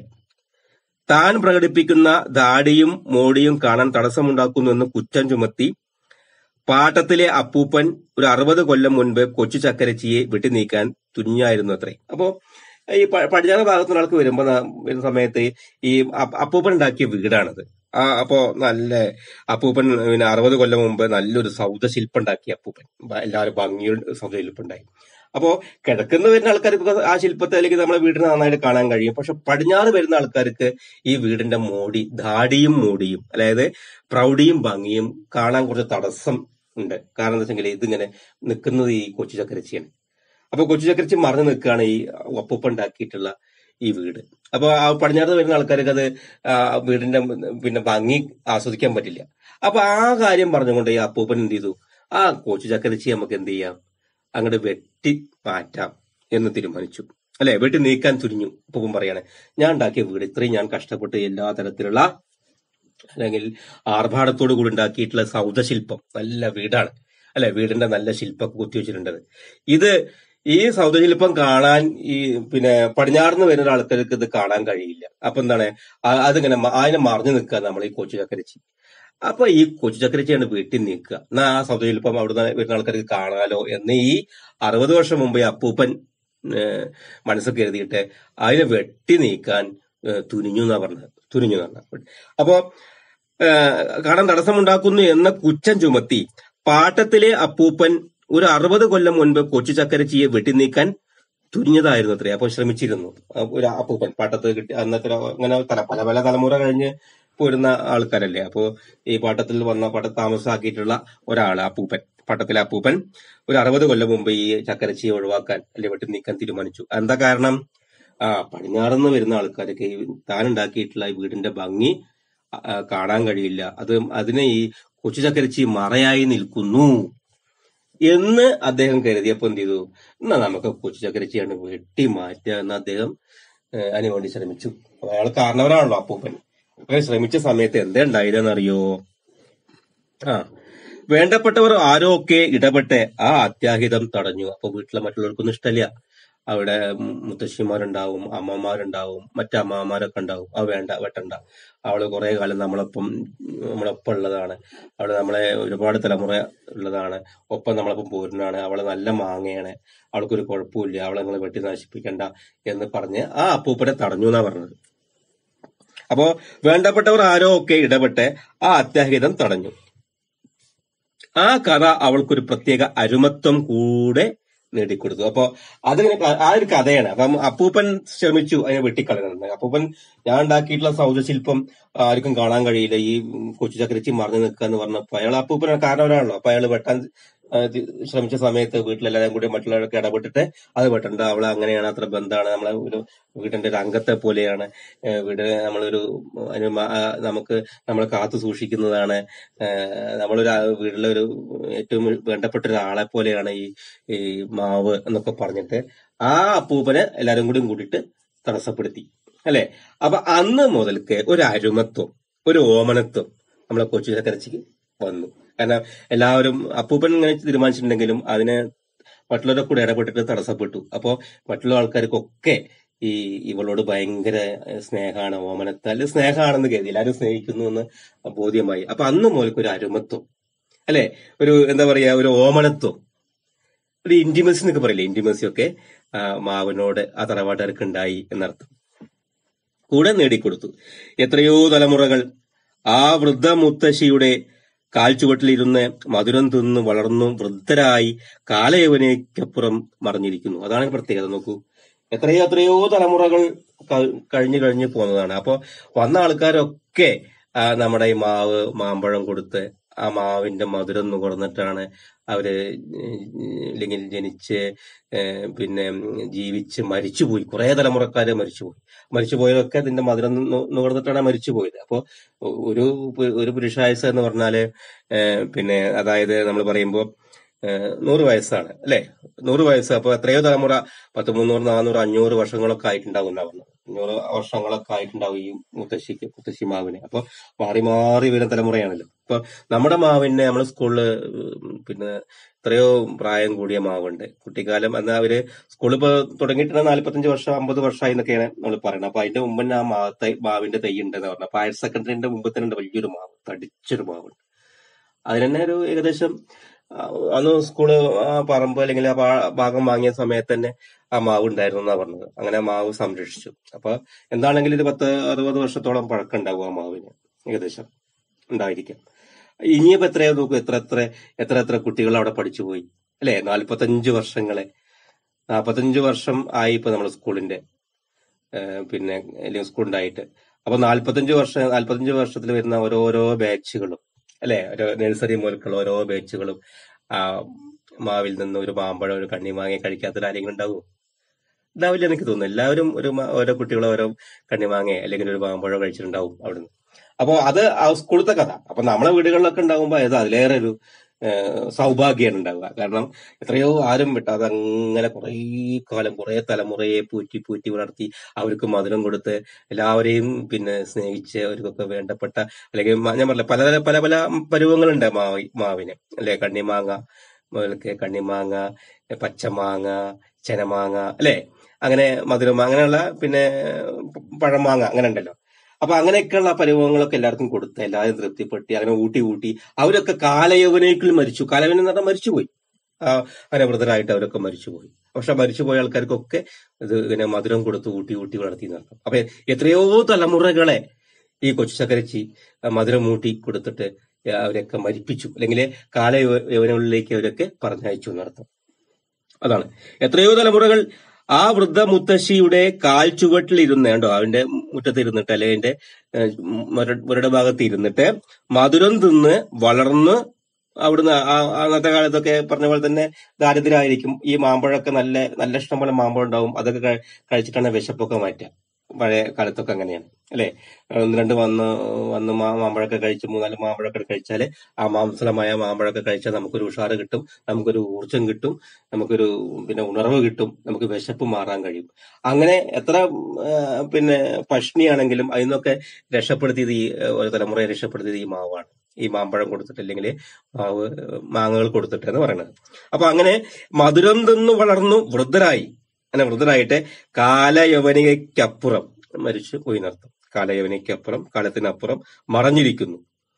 താൻ പ്രകടിപ്പിക്കുന്ന ദാടിയും മോടിയും കാണാൻ തടസ്സമുണ്ടാക്കുന്നുവെന്ന് കുറ്റം ചുമത്തി പാട്ടത്തിലെ അപ്പൂപ്പൻ ഒരു അറുപത് കൊല്ലം മുൻപ് കൊച്ചു ചക്കരച്ചിയെ വിട്ടുനീക്കാൻ തുനിഞ്ഞായിരുന്നു അത്രേ അപ്പോ ഈ പ- പടിഞ്ഞാറ് ഭാഗത്തു ഒരാൾക്ക് വരുമ്പോ ന- വരുന്ന സമയത്ത് ഈ അപ്പ- അപ്പൂപ്പൻ ഉണ്ടാക്കിയ വീടാണത് ആ അപ്പോ നല്ല അപ്പൂപ്പൻ പിന്നെ അറുപത് കൊല്ലം മുമ്പ് നല്ലൊരു സൗദശില്പം ഉണ്ടാക്കിയ അപ്പൂപ്പൻ ബ- എല്ലാവരും ഭംഗിയുള്ള സൗദശില്പം ഉണ്ടായി അപ്പോ കിഴക്കുന്ന വരുന്ന ആൾക്കാർക്ക് ആ ശില്പത്തെ അല്ലെങ്കിൽ നമ്മുടെ വീടിന് നന്നായിട്ട് കാണാൻ കഴിയും പക്ഷെ പടിഞ്ഞാറ് വരുന്ന ആൾക്കാർക്ക് ഈ വീടിന്റെ മോടി ധാടിയും മോടിയും അതായത് പ്രൗഢിയും ഭംഗിയും കാണാൻ കുറച്ച് തടസ്സം ഉണ്ട് കാരണം എന്താ വെച്ചെങ്കിൽ ഇതിങ്ങനെ നിൽക്കുന്നത് ഈ കൊച്ചു ചക്കരച്ചിയാണ് അപ്പൊ കൊച്ചു ചക്കരച്ചി മറിഞ്ഞു നിൽക്കുകയാണ് ഈ ഒപ്പുപ്പ ഉണ്ടാക്കിയിട്ടുള്ള ഈ വീട് അപ്പൊ ആ പടിഞ്ഞാറ് വരുന്ന ആൾക്കാർക്ക് അത് ആ വീടിന്റെ പിന്നെ ഭംഗി ആസ്വദിക്കാൻ പറ്റില്ല അപ്പൊ ആ കാര്യം പറഞ്ഞുകൊണ്ട് ഈ അപ്പൂപ്പൻ എന്ത് ചെയ്തു ആ കൊച്ചു ചക്കരച്ചി നമുക്ക് എന്ത് ചെയ്യാം അങ്ങോട്ട് വെട്ടി മാറ്റാം എന്ന് തീരുമാനിച്ചു അല്ലെ വെട്ടി നീക്കാൻ തുനിഞ്ഞു അപ്പൂപ്പൻ പറയാണ് ഞാൻ ഉണ്ടാക്കിയ വീട് ഇത്രയും ഞാൻ കഷ്ടപ്പെട്ട് എല്ലാ തരത്തിലുള്ള അല്ലെങ്കിൽ ആർഭാടത്തോടു കൂടി ഉണ്ടാക്കിയിട്ടുള്ള സൗദശില്പം നല്ല വീടാണ് അല്ലെ വീടിന്റെ നല്ല ശില്പമൊക്കെ കുത്തി വെച്ചിട്ടുണ്ടത് ഇത് ഈ സൗദശില്പം കാണാൻ ഈ പിന്നെ പടിഞ്ഞാറുന്ന് വരുന്ന ആൾക്കാർക്ക് ഇത് കാണാൻ കഴിയില്ല അപ്പൊ എന്താണ് ആ- അതിങ്ങനെ മ- അതിനെ മറിഞ്ഞു നിൽക്കുക നമ്മൾ ഈ കൊച്ചു ചക്കരച്ചി അപ്പൊ ഈ കൊച്ചു ചക്കരച്ചിയാണ് വീട്ടിൽ നിൽക്കുക എന്നാ ആ സൗദശില്പം അവിടുന്ന് വരുന്ന ആൾക്കാർക്ക് കാണാലോ എന്ന് ഈ അറുപത് വർഷം മുമ്പ് ഈ അപ്പൂപ്പൻ ഏഹ്, മനസ്സിൽ കരുതിയിട്ട് അതിനെ വെട്ടി നീക്കാൻ ഏഹ്, തുനിഞ്ഞു എന്നാ പറഞ്ഞത് തുനിഞ്ഞു എന്നാ പറഞ്ഞത് അപ്പോ ഏഹ്, കാണാൻ തടസ്സമുണ്ടാക്കുന്നു എന്ന കുറ്റം ചുമത്തി പാട്ടത്തിലെ അപ്പൂപ്പൻ ഒരു അറുപത് കൊല്ലം മുൻപ് കൊച്ചു ചക്കരച്ചിയെ വെട്ടിനീക്കാൻ തുനിഞ്ഞതായിരുന്നു അത്രേ അപ്പൊ ശ്രമിച്ചിരുന്നു ആ ഒരു അപ്പൂപ്പൻ പാട്ടത്ത് കിട്ടി അന്നത്തെ ഒരു അങ്ങനെ തല പല പല തലമുറ കഴിഞ്ഞ് പോരുന്ന ആൾക്കാരല്ലേ അപ്പോ ഈ പാട്ടത്തിൽ വന്ന പാട്ട താമസാക്കിയിട്ടുള്ള ഒരാള് അപ്പൂപ്പൻ പാട്ടത്തിലെ അപ്പൂപ്പൻ ഒരു അറുപത് കൊല്ലം മുമ്പ് ഈ ചക്കരച്ചിയെ ഒഴിവാക്കാൻ അല്ലെ വെട്ടി നീക്കാൻ തീരുമാനിച്ചു എന്താ കാരണം ആ പടിഞ്ഞാറുന്ന് വരുന്ന ആൾക്കാരൊക്കെ ഈ താൻ ഉണ്ടാക്കിയിട്ടുള്ള ഈ വീടിന്റെ ഭംഗി ആ, കാണാൻ കഴിയില്ല അത് അതിനെ ഈ കൊച്ചു ചക്കരച്ചി മറയായി നിൽക്കുന്നു എന്ന് അദ്ദേഹം കരുതിയപ്പോ എന്ത് ചെയ്തു എന്നാ നമുക്ക് കൊച്ചു ചക്കരച്ചിയാണ് വെട്ടി മാറ്റുക എന്ന് അദ്ദേഹം ഏഹ്, അതിനു വേണ്ടി ശ്രമിച്ചു അപ്പൊ അയാൾ കാരണവരാണല്ലോ അപ്പൂപ്പൻ അപ്പൊ ശ്രമിച്ച സമയത്ത് എന്താ ഉണ്ടായതെന്നറിയോ ആ വേണ്ടപ്പെട്ടവർ ആരോ ഒക്കെ ഇടപെട്ട് ആ അത്യാഹിതം തടഞ്ഞു അപ്പൊ വീട്ടിലെ മറ്റുള്ളവർക്കൊന്നും ഇഷ്ടമില്ല അവിടെ മു- മുത്തശ്ശിമാരുണ്ടാവും അമ്മമാരുണ്ടാവും മറ്റമ്മമാരൊക്കെ ഉണ്ടാവും ആ വേണ്ട വെട്ടണ്ട അവള് കുറെ കാലം നമ്മളൊപ്പം നമ്മളൊപ്പം ഉള്ളതാണ് അവള് നമ്മളെ ഒരുപാട് തലമുറ ഉള്ളതാണ് ഒപ്പം നമ്മളൊപ്പം പോരുന്നതാണ് അവള് നല്ല മാങ്ങയാണ് അവൾക്കൊരു കുഴപ്പമില്ല അവളെ നിങ്ങൾ വെട്ടി നശിപ്പിക്കണ്ട എന്ന് പറഞ്ഞ് ആ അപ്പൂപ്പനെ തടഞ്ഞു എന്നാ പറഞ്ഞത് അപ്പോ വേണ്ടപ്പെട്ടവർ ആരോ ഒക്കെ ഇടപെട്ട് ആ അത്യാഹിതം തടഞ്ഞു ആ കഥ അവൾക്കൊരു പ്രത്യേക അരുമത്വം കൂടെ നേടിക്കൊടുത്തു അപ്പൊ അതിങ്ങനെ ക- ആ ഒരു കഥയാണ് അപ്പം അപ്പൂപ്പൻ ശ്രമിച്ചു അതിനെ വെട്ടിക്കളയണമെന്ന് അപ്പൂപ്പൻ ഞാൻ ഉണ്ടാക്കിയിട്ടുള്ള സൗദശില്പം ആർക്കും കാണാൻ കഴിയില്ല ഈ കൊച്ചു ചക്രച്ചി മറിഞ്ഞു നിൽക്കുക എന്ന് പറഞ്ഞപ്പോ അയാൾ അപ്പൂപ്പൻ കാരണവരാണല്ലോ അപ്പൊ അയാൾ വെട്ടാൻ ആ, ഇത് ശ്രമിച്ച സമയത്ത് വീട്ടിലെല്ലാവരും കൂടി മറ്റുള്ളവരൊക്കെ ഇടപെട്ടിട്ട് അത് വെട്ടണ്ട അവള് അങ്ങനെയാണ് അത്ര ബന്ധമാണ് നമ്മളെ ഒരു വീടിന്റെ ഒരു അംഗത്തെ പോലെയാണ് ഏഹ് വീട് നമ്മളൊരു അതിന് മ- ആ, നമുക്ക് നമ്മളെ കാത്തു സൂക്ഷിക്കുന്നതാണ് ഏഹ് നമ്മളൊരു ആ വീട്ടിലെ ഒരു ഏറ്റവും വേണ്ടപ്പെട്ട ഒരാളെ പോലെയാണ് ഈ ഈ മാവ് എന്നൊക്കെ പറഞ്ഞിട്ട് ആ അപ്പൂപ്പനെ എല്ലാരും കൂടി കൂടിയിട്ട് തടസ്സപ്പെടുത്തി അല്ലെ അപ്പൊ അന്ന് മുതൽക്ക് ഒരു അരുമത്വം ഒരു ഓമനത്വം നമ്മളെ കൊച്ചു ചക്കരച്ചിക്ക് വന്നു കാരണം എല്ലാവരും അപ്പൂപ്പൻ ഇങ്ങനെ തീരുമാനിച്ചിട്ടുണ്ടെങ്കിലും അതിനെ മറ്റുള്ളവരെ കൂടെ ഇടപെട്ടിട്ട് തടസ്സപ്പെട്ടു അപ്പോ മറ്റുള്ള ആൾക്കാർക്കൊക്കെ ഈ ഇവളോട് ഭയങ്കര സ്നേഹമാണ് ഓമനത്താൽ സ്നേഹമാണെന്ന് കരുതി എല്ലാവരും സ്നേഹിക്കുന്നു എന്ന് ബോധ്യമായി അപ്പൊ അന്ന് മുതൽക്ക് ഒരു അരുമത്വം അല്ലെ ഒരു എന്താ പറയാ ഒരു ഓമനത്വം ഒരു ഇന്റിമസി എന്നൊക്കെ പറയില്ലേ ഇന്റിമസി ഒക്കെ ആ, മാവിനോട് ആ തറവാട്ടുകാർക്ക് ഉണ്ടായി എന്നർത്ഥം കൂടെ നേടിക്കൊടുത്തു എത്രയോ തലമുറകൾ ആ വൃദ്ധ മുത്തശ്ശിയുടെ കാൽച്ചുവട്ടിലിരുന്ന് മധുരം തിന്ന് വളർന്നു വൃദ്ധരായി കാലയവനേക്കപ്പുറം മറിഞ്ഞിരിക്കുന്നു അതാണ് പ്രത്യേകത നോക്കൂ എത്രയോ എത്രയോ തലമുറകൾ ക- കഴിഞ്ഞു കഴിഞ്ഞു പോകുന്നതാണ് അപ്പോ വന്ന ആൾക്കാരൊക്കെ ആ, നമ്മുടെ ഈ മാവ് മാമ്പഴം കൊടുത്ത് ആ മാവിന്റെ മധുരം നുകർന്നിട്ടാണ് അവര് അല്ലെങ്കിൽ ജനിച്ച് ഏഹ് പിന്നെ ജീവിച്ച് മരിച്ചുപോയി കുറെ തലമുറക്കാര് മരിച്ചുപോയി മരിച്ചുപോയതൊക്കെ അതിന്റെ മധുരം നു- നുകർന്നിട്ടാണ് മരിച്ചുപോയത് അപ്പോ ഒരു പു- ഒരു പുരുഷായുസ് എന്ന് പറഞ്ഞാല് ഏഹ് പിന്നെ അതായത് നമ്മൾ പറയുമ്പോൾ നൂറ് വയസ്സാണ് അല്ലെ നൂറ് വയസ്സ് അപ്പൊ എത്രയോ തലമുറ പത്ത് മുന്നൂറ് നാനൂറ് അഞ്ഞൂറ് വർഷങ്ങളൊക്കെ ആയിട്ടുണ്ടാവും എന്നാ പറഞ്ഞത് അഞ്ഞൂറ് വർഷങ്ങളൊക്കെ ആയിട്ടുണ്ടാവും ഈ മുത്തശ്ശിക്ക് മുത്തശ്ശി മാവിന് അപ്പൊ മാറി മാറി വരുന്ന തലമുറയാണല്ലോ അപ്പൊ നമ്മുടെ മാവിനെ നമ്മൾ സ്കൂളില് ഉം പിന്നെ എത്രയോ പ്രായം കൂടിയ മാവുണ്ട് കുട്ടിക്കാലം എന്നാൽ അവര് സ്കൂളിൽ ഇപ്പൊ തുടങ്ങിയിട്ട് നാല്പത്തഞ്ച് വർഷം അമ്പത് വർഷമായി എന്നൊക്കെയാണ് നമ്മൾ പറയുന്നത് അപ്പൊ അതിന്റെ മുമ്പ് തന്നെ ആ മാവത്തെ മാവിന്റെ തൈ ഉണ്ട് എന്ന് പറഞ്ഞു അപ്പൊ ഹയർ സെക്കൻഡറിന്റെ മുമ്പ് തന്നെ ഉണ്ട് വലിയൊരു മാവ് തടിച്ചൊരു മാവുണ്ട് അതിന് തന്നെ ഒരു ഏകദേശം ആ, അന്ന് സ്കൂള് ആ പറമ്പ് അല്ലെങ്കിൽ ആ ഭാ- ഭാഗം വാങ്ങിയ സമയത്ത് തന്നെ ആ മാവ് ഉണ്ടായിരുന്നു എന്നാ പറഞ്ഞത് അങ്ങനെ ആ മാവ് സംരക്ഷിച്ചു അപ്പൊ എന്താണെങ്കിലും ഇത് പത്ത് അറുപത് വർഷത്തോളം പഴക്കം ഉണ്ടാവും ആ മാവിന് ഏകദേശം ഉണ്ടായിരിക്കാം ഇനിയിപ്പോ എത്രയോ നോക്കൂ എത്ര എത്ര എത്ര എത്ര കുട്ടികൾ അവിടെ പഠിച്ചു പോയി അല്ലെ നാല്പത്തഞ്ച് വർഷങ്ങളെ നാൽപ്പത്തഞ്ച് വർഷം ആയി ഇപ്പൊ നമ്മുടെ സ്കൂളിന്റെ ഏഹ് പിന്നെ അല്ലെങ്കിൽ സ്കൂൾ ഉണ്ടായിട്ട് അപ്പൊ നാല്പത്തഞ്ച് വർഷം നാല്പത്തഞ്ച് വർഷത്തിൽ വരുന്ന ഓരോരോ ബാച്ചുകളും അല്ലെ ഒരു നഴ്സറി മുതൽക്കുള്ള ഓരോ ബാച്ചുകളും ആ മാവിൽ നിന്ന് ഒരു മാമ്പഴം ഒരു കണ്ണിമാങ്ങ കഴിക്കാത്ത ആരെങ്കിലും ഉണ്ടാവുമോ ഉണ്ടാവില്ല എനിക്ക് തോന്നുന്നു എല്ലാവരും ഒരു മ- ഓരോ കുട്ടികളും ഓരോ കണ്ണിമാങ്ങ അല്ലെങ്കിൽ ഒരു മാമ്പഴം കഴിച്ചിട്ടുണ്ടാവും അവിടുന്ന് അപ്പൊ അത് ആ സ്കൂളത്തെ കഥ അപ്പൊ നമ്മളെ വീടുകളിലൊക്കെ ഉണ്ടാകുമ്പോ അത് അതിലേറെ ഒരു ഏഹ്, സൗഭാഗ്യമാണ് ഉണ്ടാവുക കാരണം എത്രയോ ആരും വിട്ടാതെ അങ്ങനെ കുറേ കാലം കുറേ തലമുറയെ പൂറ്റി പൂറ്റി വളർത്തി അവർക്ക് മധുരം കൊടുത്ത് എല്ലാവരെയും പിന്നെ സ്നേഹിച്ച് അവർക്കൊക്കെ വേണ്ടപ്പെട്ട അല്ലെങ്കിൽ മ- ഞാൻ പറഞ്ഞില്ല പല പല പല പരുവങ്ങളുണ്ട് മാവി മാവിന് അല്ലെ കണ്ണിമാങ്ങ മുതൽക്ക് കണ്ണിമാങ്ങ പച്ചമാങ്ങ ചെനമാങ്ങ അല്ലെ അങ്ങനെ മധുരമാങ്ങ അങ്ങനെയുള്ള പിന്നെ പ- പഴമാങ്ങ അങ്ങനെ ഉണ്ടല്ലോ അപ്പൊ അങ്ങനെയൊക്കെയുള്ള പരിഭവങ്ങളൊക്കെ എല്ലാവർക്കും കൊടുത്ത് എല്ലാവരും തൃപ്തിപ്പെട്ടി അങ്ങനെ ഊട്ടി ഊട്ടി അവരൊക്കെ കാലയവനേക്കിൽ മരിച്ചു കാലയവനം എന്ന് പറഞ്ഞാൽ മരിച്ചുപോയി ആ, അങ്ങനെ വൃതരായിട്ട് അവരൊക്കെ മരിച്ചുപോയി പക്ഷെ മരിച്ചുപോയ ആൾക്കാർക്കൊക്കെ ഇത് ഇങ്ങനെ മധുരം കൊടുത്ത് ഊട്ടി ഊട്ടി വളർത്തി നടക്കും അപ്പൊ എത്രയോ തലമുറകളെ ഈ കൊച്ചു ചക്കരച്ചി ആ, മധുരം ഊട്ടി കൊടുത്തിട്ട് അവരൊക്കെ മരിപ്പിച്ചു അല്ലെങ്കിൽ കാലയവനങ്ങളിലേക്ക് അവരൊക്കെ പറഞ്ഞയച്ചു എന്നർത്ഥം അതാണ് എത്രയോ തലമുറകൾ ആ വൃദ്ധ മുത്തശ്ശിയുടെ കാൽ ചുവട്ടിൽ ഇരുന്ന് കണ്ടോ അവന്റെ മുറ്റത്ത് ഇരുന്നിട്ട് അല്ലെ അതിന്റെ ഏഹ്, മുര- മുരട് ഭാഗത്ത് ഇരുന്നിട്ട് മധുരം തിന്ന് വളർന്ന് അവിടുന്ന് ആ- ആ അന്നത്തെ കാലത്തൊക്കെ പറഞ്ഞ പോലെ തന്നെ ദാരിദ്ര്യമായിരിക്കും ഈ മാമ്പഴമൊക്കെ നല്ല നല്ല ഇഷ്ടം പോലെ മാമ്പഴം ഉണ്ടാവും അതൊക്കെ കഴി- കഴിച്ചിട്ടാണ് വിശപ്പൊക്കെ മാറ്റുക പഴയ കാലത്തൊക്കെ അങ്ങനെയാണ് അല്ലെ ഒന്ന് രണ്ട് വന്ന് വന്ന് മാ- മാമ്പഴമൊക്കെ കഴിച്ച് മൂന്നാല് മാമ്പഴമൊക്കെ കഴിച്ചാല് ആ മാംസളമായ മാമ്പഴമൊക്കെ കഴിച്ചാൽ നമുക്കൊരു ഉഷാറ് കിട്ടും നമുക്കൊരു ഊർജം കിട്ടും നമുക്കൊരു പിന്നെ ഉണർവ് കിട്ടും നമുക്ക് വിശപ്പ് മാറാൻ കഴിയും അങ്ങനെ എത്ര ആ, പിന്നെ പഷ്ണിയാണെങ്കിലും അതിൽ നിന്നൊക്കെ രക്ഷപ്പെടുത്തിയത് ഈ ആ, ഒരു തലമുറയെ രക്ഷപ്പെടുത്തിയത് ഈ മാവാണ് ഈ മാമ്പഴം കൊടുത്തിട്ട് അല്ലെങ്കിൽ മാവ് മാങ്ങകൾ കൊടുത്തിട്ട് എന്ന് പറയുന്നത് അപ്പൊ അങ്ങനെ മധുരം തിന്നു വളർന്നു വൃദ്ധരായി അങ്ങനെ വൃദ്ധരായിട്ട് കാലയവനികയ്ക്കപ്പുറം മരിച്ചു പോയി നർത്ഥം കാലയവനിക്കപ്പുറം കാലത്തിനപ്പുറം മറഞ്ഞിരിക്കുന്നു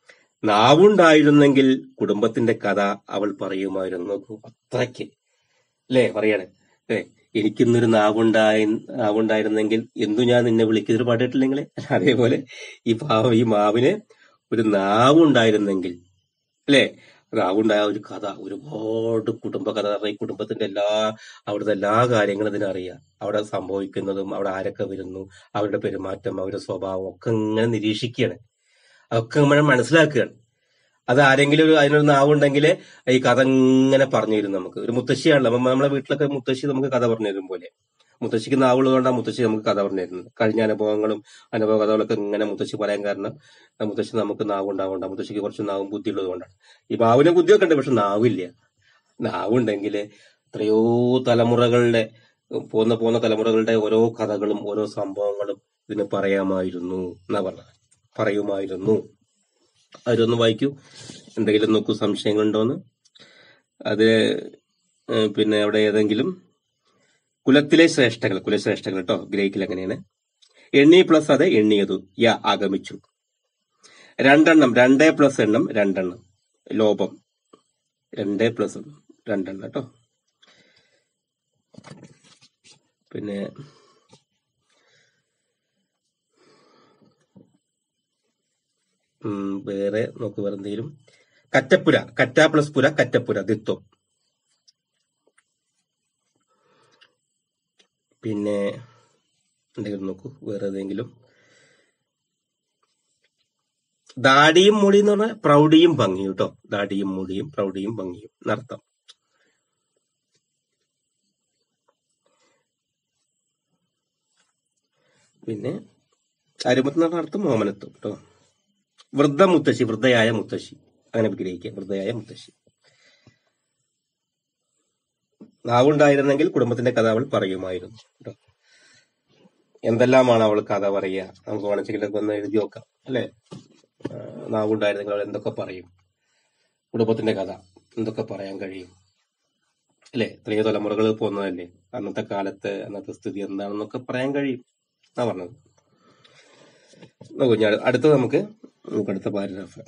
നാവുണ്ടായിരുന്നെങ്കിൽ കുടുംബത്തിന്റെ കഥ അവൾ പറയുമായിരുന്നു നോക്കൂ അത്രയ്ക്ക് അല്ലേ പറയാണ് ഏ എനിക്കിന്നൊരു നാവുണ്ടായി നാവുണ്ടായിരുന്നെങ്കിൽ എന്തു ഞാൻ നിന്നെ വിളിക്കുന്നൊരു പാടിയിട്ടില്ല നിങ്ങളെ അതേപോലെ ഈ പാവം ഈ മാവിന് ഒരു നാവുണ്ടായിരുന്നെങ്കിൽ അല്ലേ നാവുണ്ടായ ഒരു കഥ ഒരുപാട് കുടുംബ കഥ പറഞ്ഞാൽ ഈ കുടുംബത്തിന്റെ എല്ലാ അവിടുത്തെ എല്ലാ കാര്യങ്ങളും ഇതിനറിയാം അവിടെ സംഭവിക്കുന്നതും അവിടെ ആരൊക്കെ വരുന്നു അവരുടെ പെരുമാറ്റം അവരുടെ സ്വഭാവം ഒക്കെ ഇങ്ങനെ നിരീക്ഷിക്കുകയാണ് അതൊക്കെ നമ്മൾ മനസ്സിലാക്കുകയാണ് അത് ആരെങ്കിലും ഒരു അതിനൊരു നാവുണ്ടെങ്കിൽ ഈ കഥ ഇങ്ങനെ പറഞ്ഞു തരും നമുക്ക് ഒരു മുത്തശ്ശിയാണല്ലോ അപ്പൊ നമ്മളെ വീട്ടിലൊക്കെ മുത്തശ്ശി നമുക്ക് കഥ പറഞ്ഞു തരും പോലെ മുത്തശ്ശിക്ക് നാവുള്ളത് കൊണ്ടാണ് മുത്തശ്ശി നമുക്ക് കഥ പറഞ്ഞു തരുന്നത് കഴിഞ്ഞ അനുഭവങ്ങളും അനുഭവ കഥകളൊക്കെ ഇങ്ങനെ മുത്തശ്ശി പറയാൻ കാരണം ആ മുത്തശ്ശി നമുക്ക് നാവ് ഉണ്ടാവുകൊണ്ട് മുത്തശ്ശിക്ക് കുറച്ച് നാവും ബുദ്ധി ഉള്ളത് കൊണ്ടാണ് ഈ ബാവിന് ബുദ്ധിയൊക്കെ ഉണ്ട് പക്ഷെ നാവില്ല നാവുണ്ടെങ്കിൽ എത്രയോ തലമുറകളുടെ പോന്ന പോന്ന തലമുറകളുടെ ഓരോ കഥകളും ഓരോ സംഭവങ്ങളും ഇതിന് പറയാമായിരുന്നു എന്നാ പറഞ്ഞത് പറയുമായിരുന്നു അവരൊന്ന് വായിക്കൂ എന്തെങ്കിലും നോക്കൂ സംശയങ്ങളുണ്ടോന്ന് അത് ഏഹ് പിന്നെ അവിടെ ഏതെങ്കിലും കുലത്തിലെ ശ്രേഷ്ഠകൾ കുലശ്രേഷ്ഠകൾ കേട്ടോ ഗ്രേക്കിൽ അങ്ങനെയാണ് എണ്ണി പ്ലസ് അത് എണ്ണിയതു യ ആഗമിച്ചു രണ്ടെണ്ണം രണ്ടേ പ്ലസ് എണ്ണം രണ്ടെണ്ണം ലോപം രണ്ടേ പ്ലസ് എണ്ണം രണ്ടെണ്ണം കേട്ടോ പിന്നെ ഉം, വേറെ നോക്ക് വേറെ എന്തെങ്കിലും കറ്റപ്പുര കറ്റ പ്ലസ് പുര കറ്റപ്പുര ദിത്വം പിന്നെ എന്തെങ്കിലും നോക്കൂ വേറെ ഏതെങ്കിലും ദാടിയും മുടിയും എന്ന് പറഞ്ഞാൽ പ്രൗഢിയും ഭംഗിയും കേട്ടോ ദാടിയും മുടിയും പ്രൗഢിയും ഭംഗിയും എന്നർത്ഥം പിന്നെ അരുമത്ത് എന്ന് പറഞ്ഞ അർത്ഥം മോമനത്വം കേട്ടോ വൃദ്ധ മുത്തശ്ശി വൃദ്ധയായ മുത്തശ്ശി അങ്ങനെ വിഗ്രഹിക്കുക വൃദ്ധയായ മുത്തശ്ശി നാവുണ്ടായിരുന്നെങ്കിൽ കുടുംബത്തിന്റെ കഥ അവൾ പറയുമായിരുന്നു കേട്ടോ എന്തെല്ലാമാണ് അവൾ കഥ പറയുക നമുക്ക് വേണമെങ്കിൽ ഒന്ന് എഴുതി നോക്കാം അല്ലെ നാവുണ്ടായിരുന്നെങ്കിൽ അവൾ എന്തൊക്കെ പറയും കുടുംബത്തിന്റെ കഥ എന്തൊക്കെ പറയാൻ കഴിയും അല്ലെ എത്രയോ തലമുറകൾ പോകുന്നതല്ലേ അന്നത്തെ കാലത്ത് അന്നത്തെ സ്ഥിതി എന്താണെന്നൊക്കെ പറയാൻ കഴിയും എന്നാ പറഞ്ഞത് നോക്കൂ ഞാൻ അടുത്തത് നമുക്ക് നമുക്ക് അടുത്ത പാരഗ്രാഫ്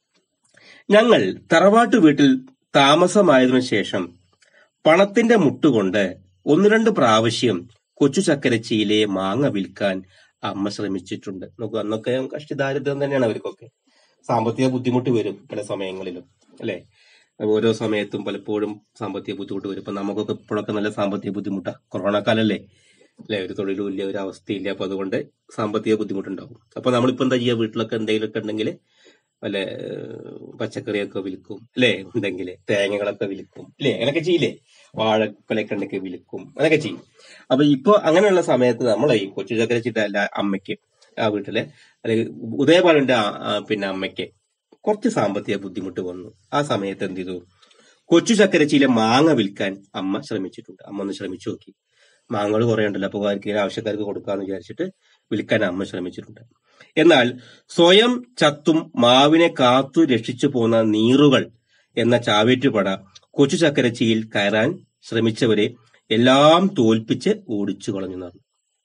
ഞങ്ങൾ തറവാട്ടു വീട്ടിൽ താമസമായതിനു ശേഷം പണത്തിന്റെ മുട്ടുകൊണ്ട് ഒന്ന് രണ്ട് പ്രാവശ്യം കൊച്ചു ചക്കരച്ചിയിലെ മാങ്ങ വിൽക്കാൻ അമ്മ ശ്രമിച്ചിട്ടുണ്ട് നോക്കൂ അന്നൊക്കെ കഷ്ടിദാരിദ്ര്യം തന്നെയാണ് അവർക്കൊക്കെ സാമ്പത്തിക ബുദ്ധിമുട്ട് വരും പല സമയങ്ങളിലും അല്ലെ ഓരോ സമയത്തും പലപ്പോഴും സാമ്പത്തിക ബുദ്ധിമുട്ട് വരും ഇപ്പൊ നമുക്കൊക്കെ ഇപ്പോഴൊക്കെ നല്ല സാമ്പത്തിക ബുദ്ധിമുട്ടാ കൊറോണ കാലല്ലേ അല്ലെ ഒരു തൊഴിലും ഇല്ല ഒരു അവസ്ഥയില്ല അപ്പൊ അതുകൊണ്ട് സാമ്പത്തിക ബുദ്ധിമുട്ടുണ്ടാവും അപ്പൊ നമ്മളിപ്പോ എന്താ ചെയ്യുക വീട്ടിലൊക്കെ എന്തെങ്കിലുമൊക്കെ ഉണ്ടെങ്കിൽ വല്ല ഏഹ്, പച്ചക്കറിയൊക്കെ വിൽക്കും അല്ലേ ഉണ്ടെങ്കിൽ തേങ്ങകളൊക്കെ വിൽക്കും അല്ലേ അങ്ങനെയൊക്കെ ചെയ്യില്ലേ വാഴക്കൊലയൊക്കെ ഉണ്ടെങ്കിൽ വിൽക്കും അങ്ങനെയൊക്കെ ചെയ്യും അപ്പൊ ഇപ്പൊ അങ്ങനെയുള്ള സമയത്ത് നമ്മളെ ഈ കൊച്ചു ചക്കര ചിട്ട അല്ല അമ്മയ്ക്ക് ആ വീട്ടിലെ അല്ലെങ്കിൽ ഉദയപാലന്റെ ആ- ആ പിന്നെ അമ്മയ്ക്ക് കുറച്ച് സാമ്പത്തിക ബുദ്ധിമുട്ട് വന്നു ആ സമയത്ത് എന്ത് ചെയ്തു കൊച്ചു ചക്കരച്ചിയിലെ മാങ്ങ വിൽക്കാൻ അമ്മ ശ്രമിച്ചിട്ടുണ്ട് അമ്മ ഒന്ന് ശ്രമിച്ചു നോക്കി മാങ്ങകൾ കുറെ ഉണ്ടല്ലോ അപ്പൊ ആർക്കെങ്കിലും ആവശ്യക്കാർക്ക് കൊടുക്കാന്ന് വിചാരിച്ചിട്ട് വിൽക്കാൻ അമ്മ ശ്രമിച്ചിട്ടുണ്ട് എന്നാൽ സ്വയം ചത്തും മാവിനെ കാത്തു രക്ഷിച്ചു പോന്ന നീറുകൾ എന്ന ചാവേറ്റുപട കൊച്ചു ചക്കരച്ചിയിൽ കയറാൻ ശ്രമിച്ചവരെ എല്ലാം തോൽപ്പിച്ച് ഓടിച്ചു കളഞ്ഞു എന്നാണ്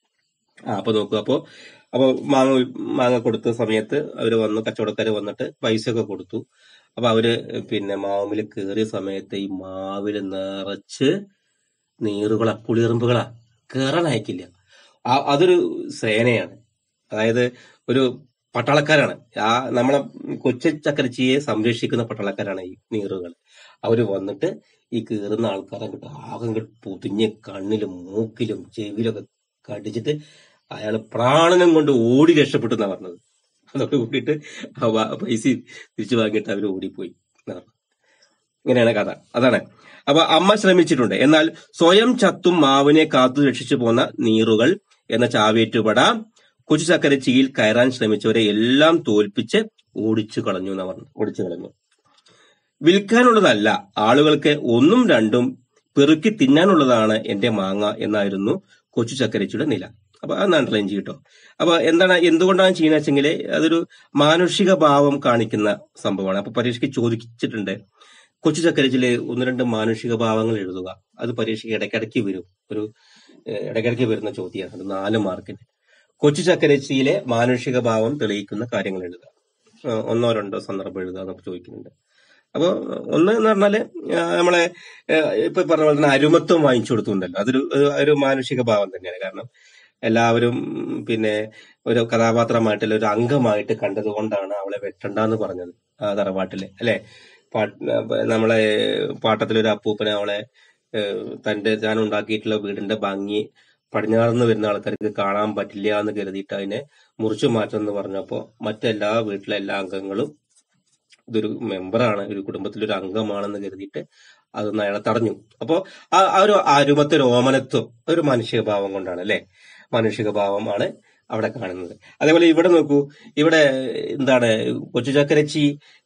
ആ അപ്പൊ നോക്കൂ അപ്പൊ അപ്പൊ മാങ്ങ വി- മാങ്ങ കൊടുത്ത സമയത്ത് അവര് വന്നു കച്ചവടക്കാര് വന്നിട്ട് പൈസ ഒക്കെ കൊടുത്തു അപ്പൊ അവര് പിന്നെ മാവില് കേറിയ സമയത്ത് ഈ മാവില് നിറച്ച് നീറുകളാ പുളിയെറുമ്പുകളാ കേറാൻ അയക്കില്ല ആ അതൊരു സേനയാണ് അതായത് ഒരു പട്ടാളക്കാരാണ് ആ നമ്മളെ കൊച്ചു ചക്കരച്ചിയെ സംരക്ഷിക്കുന്ന പട്ടാളക്കാരാണ് ഈ നീറുകൾ അവര് വന്നിട്ട് ഈ കീറുന്ന ആൾക്കാരെ അങ്ങോട്ട് ആകെ അങ്ങോട്ട് പൊതിഞ്ഞ് കണ്ണിലും മൂക്കിലും ചെവിയിലൊക്കെ കടിച്ചിട്ട് അയാൾ പ്രാണനം കൊണ്ട് ഓടി രക്ഷപ്പെട്ടു എന്നാ പറഞ്ഞത് അതോട് കൂടിയിട്ട് ആ വ- പൈസ തിരിച്ചു വാങ്ങിയിട്ട് അവർ ഓടിപ്പോയി എന്നാ പറഞ്ഞത്. ഇങ്ങനെയാണ് കഥ അതാണ് അപ്പൊ അമ്മ ശ്രമിച്ചിട്ടുണ്ട് എന്നാൽ സ്വയം ചത്തും മാവിനെ കാത്തു രക്ഷിച്ചു പോന്ന നീറുകൾ എന്ന ചാവേറ്റുപട കൊച്ചു ചക്കരച്ചിയിൽ കയറാൻ ശ്രമിച്ചവരെ എല്ലാം തോൽപ്പിച്ച് ഓടിച്ചു കളഞ്ഞു എന്നാ പറഞ്ഞു ഓടിച്ചു കളഞ്ഞു വിൽക്കാനുള്ളതല്ല ആളുകൾക്ക് ഒന്നും രണ്ടും പെറുക്കി തിന്നാനുള്ളതാണ് എന്റെ മാങ്ങ എന്നായിരുന്നു കൊച്ചു ചക്കരച്ചിയുടെ നില അപ്പൊ അത് അണ്ടർലൈൻ ചെയ്യട്ടോ അപ്പൊ എന്താണ് എന്തുകൊണ്ടാണ് ചെയ്യുന്നത് വെച്ചെങ്കിൽ അതൊരു മാനുഷിക ഭാവം കാണിക്കുന്ന സംഭവമാണ് അപ്പൊ പരീക്ഷയ്ക്ക് ചോദിച്ചിട്ടുണ്ട് കൊച്ചു ചക്കരച്ചില് ഒന്ന് രണ്ട് മാനുഷിക ഭാവങ്ങൾ എഴുതുക അത് പരീക്ഷയ്ക്ക് ഇടയ്ക്കിടയ്ക്ക് വരും ഒരു ഏഹ്, ഇടയ്ക്കിടയ്ക്ക് വരുന്ന ചോദ്യമാണ് അത് നാല് മാർക്കിന് കൊച്ചു ചക്കരച്ചിയിലെ മാനുഷിക ഭാവം തെളിയിക്കുന്ന കാര്യങ്ങൾ എഴുതുക ഏഹ്, ഒന്നോ രണ്ടോ സന്ദർഭം എഴുതുക എന്നൊക്കെ ചോദിക്കുന്നുണ്ട് അപ്പൊ ഒന്ന് എന്ന് പറഞ്ഞാല് ആ, നമ്മളെ ആ, ഇപ്പൊ പറഞ്ഞ പോലെ തന്നെ അരുമത്വം വാങ്ങിച്ചു കൊടുത്തുണ്ടല്ലോ അതൊരു ഒരു ഒരു മാനുഷിക ഭാവം തന്നെയാണ് കാരണം എല്ലാവരും ഉം, പിന്നെ ഒരു കഥാപാത്രമായിട്ടുള്ള ഒരു അംഗമായിട്ട് കണ്ടതുകൊണ്ടാണ് അവളെ വെട്ടണ്ടെന്ന് പറഞ്ഞത് ആ തറവാട്ടില് അല്ലെ പാട്ട് നമ്മളെ പാട്ടത്തിലൊരു അപ്പൂപ്പനെ അവളെ ഏഹ്, തന്റെ താൻ ഉണ്ടാക്കിയിട്ടുള്ള വീടിന്റെ ഭംഗി പടിഞ്ഞാറുന്ന് വരുന്ന ആൾക്കാർക്ക് കാണാൻ പറ്റില്ല എന്ന് കരുതിയിട്ട് അതിനെ മുറിച്ചു മാറ്റുമെന്ന് പറഞ്ഞപ്പോ മറ്റെല്ലാ വീട്ടിലെ എല്ലാ അംഗങ്ങളും ഇതൊരു മെമ്പറാണ് ഒരു കുടുംബത്തിലൊരു അംഗമാണെന്ന് കരുതിയിട്ട് അതൊന്ന് അയാളെ തടഞ്ഞു അപ്പോ ആ ആ ഒരു അരുമത്തെ ഒരു ഓമനത്വം ഒരു മാനുഷികഭാവം കൊണ്ടാണ് അല്ലെ മാനുഷികഭാവമാണ് അവിടെ കാണുന്നത് അതേപോലെ ഇവിടെ നോക്കൂ ഇവിടെ എന്താണ് കൊച്ചു ചക്കരച്ചി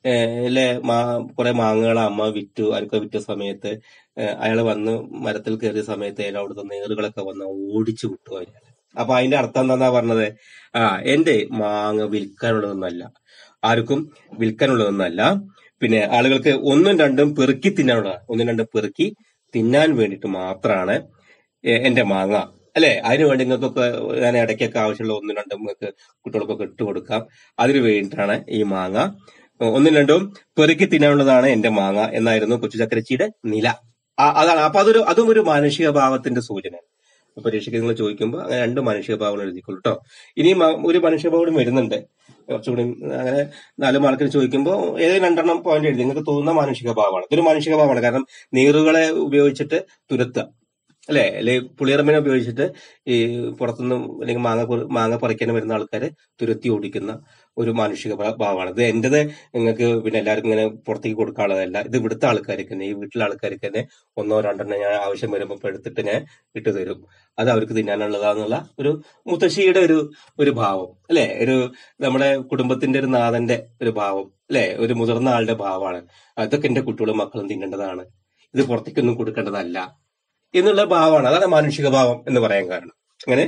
ലെ മാ കുറെ മാങ്ങകൾ അമ്മ വിറ്റു അരുക്ക വിറ്റ സമയത്ത് അയാൾ വന്ന് മരത്തിൽ കയറിയ സമയത്ത് അയാൾ അവിടുത്തെ നേറുകളൊക്കെ വന്ന് ഓടിച്ചു വിട്ടു അയാൾ അപ്പൊ അതിന്റെ അർത്ഥം എന്താന്നാ പറഞ്ഞത് ആ എന്റെ മാങ്ങ വിൽക്കാനുള്ളതൊന്നല്ല ആർക്കും വിൽക്കാനുള്ളതൊന്നല്ല പിന്നെ ആളുകൾക്ക് ഒന്നും രണ്ടും പെറുക്കി തിന്നാനുള്ളതാണ് ഒന്നും രണ്ടും പെറുക്കി തിന്നാൻ വേണ്ടിയിട്ട് മാത്രമാണ് എ- എന്റെ മാങ്ങ അല്ലെ അതിനു വേണ്ടി നിങ്ങൾക്കൊക്കെ ഞാൻ ഇടയ്ക്കൊക്കെ ആവശ്യമുള്ള ഒന്നും രണ്ടും നിങ്ങൾക്ക് കുട്ടികൾക്കൊക്കെ ഇട്ട് കൊടുക്കാം അതിനു വേണ്ടിയിട്ടാണ് ഈ മാങ്ങ ഒന്നും രണ്ടും പെറുക്കി തിന്നാനുള്ളതാണ് എന്റെ മാങ്ങ എന്നായിരുന്നു കൊച്ചു ചക്കരച്ചിയുടെ നില ആ- അതാണ് അപ്പൊ അതൊരു അതും ഒരു മാനുഷിക ഭാവത്തിന്റെ സൂചനയാണ് പരീക്ഷയ്ക്ക് നിങ്ങൾ ചോദിക്കുമ്പോൾ അങ്ങനെ രണ്ട് മാനുഷിക ഭാവങ്ങൾ എഴുതിക്കൊള്ളു കേട്ടോ ഇനി ഒരു മാനുഷിക ഭാവം കൂടി വരുന്നുണ്ട് കുറച്ചുകൂടി അങ്ങനെ നാല് മാർക്കിന് ചോദിക്കുമ്പോൾ ഏതെങ്കിലും രണ്ടെണ്ണം പോയിന്റ് എഴുതി നിങ്ങൾക്ക് തോന്നുന്ന മാനുഷിക ഭാവമാണ് ഇതൊരു മാനുഷിക ഭാവമാണ് കാരണം നീറുകളെ ഉപയോഗിച്ചിട്ട് തുരത്തുക അല്ലെ അല്ലെങ്കിൽ പുളിയറമ്പിനെ ഉപയോഗിച്ചിട്ട് ഈ പുറത്തുനിന്ന് അല്ലെങ്കിൽ മാങ്ങ പൊറി- മാങ്ങ പറിക്കാൻ വരുന്ന ആൾക്കാരെ തുരത്തി ഓടിക്കുന്ന ഒരു മാനുഷിക ഭാ- ഭാവമാണ് ഇത് എന്റേത് നിങ്ങൾക്ക് പിന്നെ എല്ലാവർക്കും ഇങ്ങനെ പുറത്തേക്ക് കൊടുക്കാനുള്ളതല്ല ഇത് ഇവിടുത്തെ ആൾക്കാർക്ക് തന്നെ ഈ വീട്ടിലെ ആൾക്കാർക്ക് തന്നെ ഒന്നോ രണ്ടെണ്ണം ഞാൻ ആവശ്യം വരുമ്പോൾ ഇപ്പൊ എടുത്തിട്ട് ഞാൻ ഇട്ട് തരും അത് അവർക്ക് തിന്നാനുള്ളതാന്നുള്ള ഒരു മുത്തശ്ശിയുടെ ഒരു ഒരു ഭാവം അല്ലെ ഒരു നമ്മുടെ കുടുംബത്തിന്റെ ഒരു നാഥന്റെ ഒരു ഭാവം അല്ലെ ഒരു മുതിർന്ന ആളുടെ ഭാവമാണ് അതൊക്കെ എന്റെ കുട്ടികളും മക്കളും തിന്നേണ്ടതാണ് ഇത് പുറത്തേക്കൊന്നും കൊടുക്കേണ്ടതല്ല എന്നുള്ള ഭാവമാണ് അതാണ് മാനുഷിക ഭാവം എന്ന് പറയാൻ കാരണം അങ്ങനെ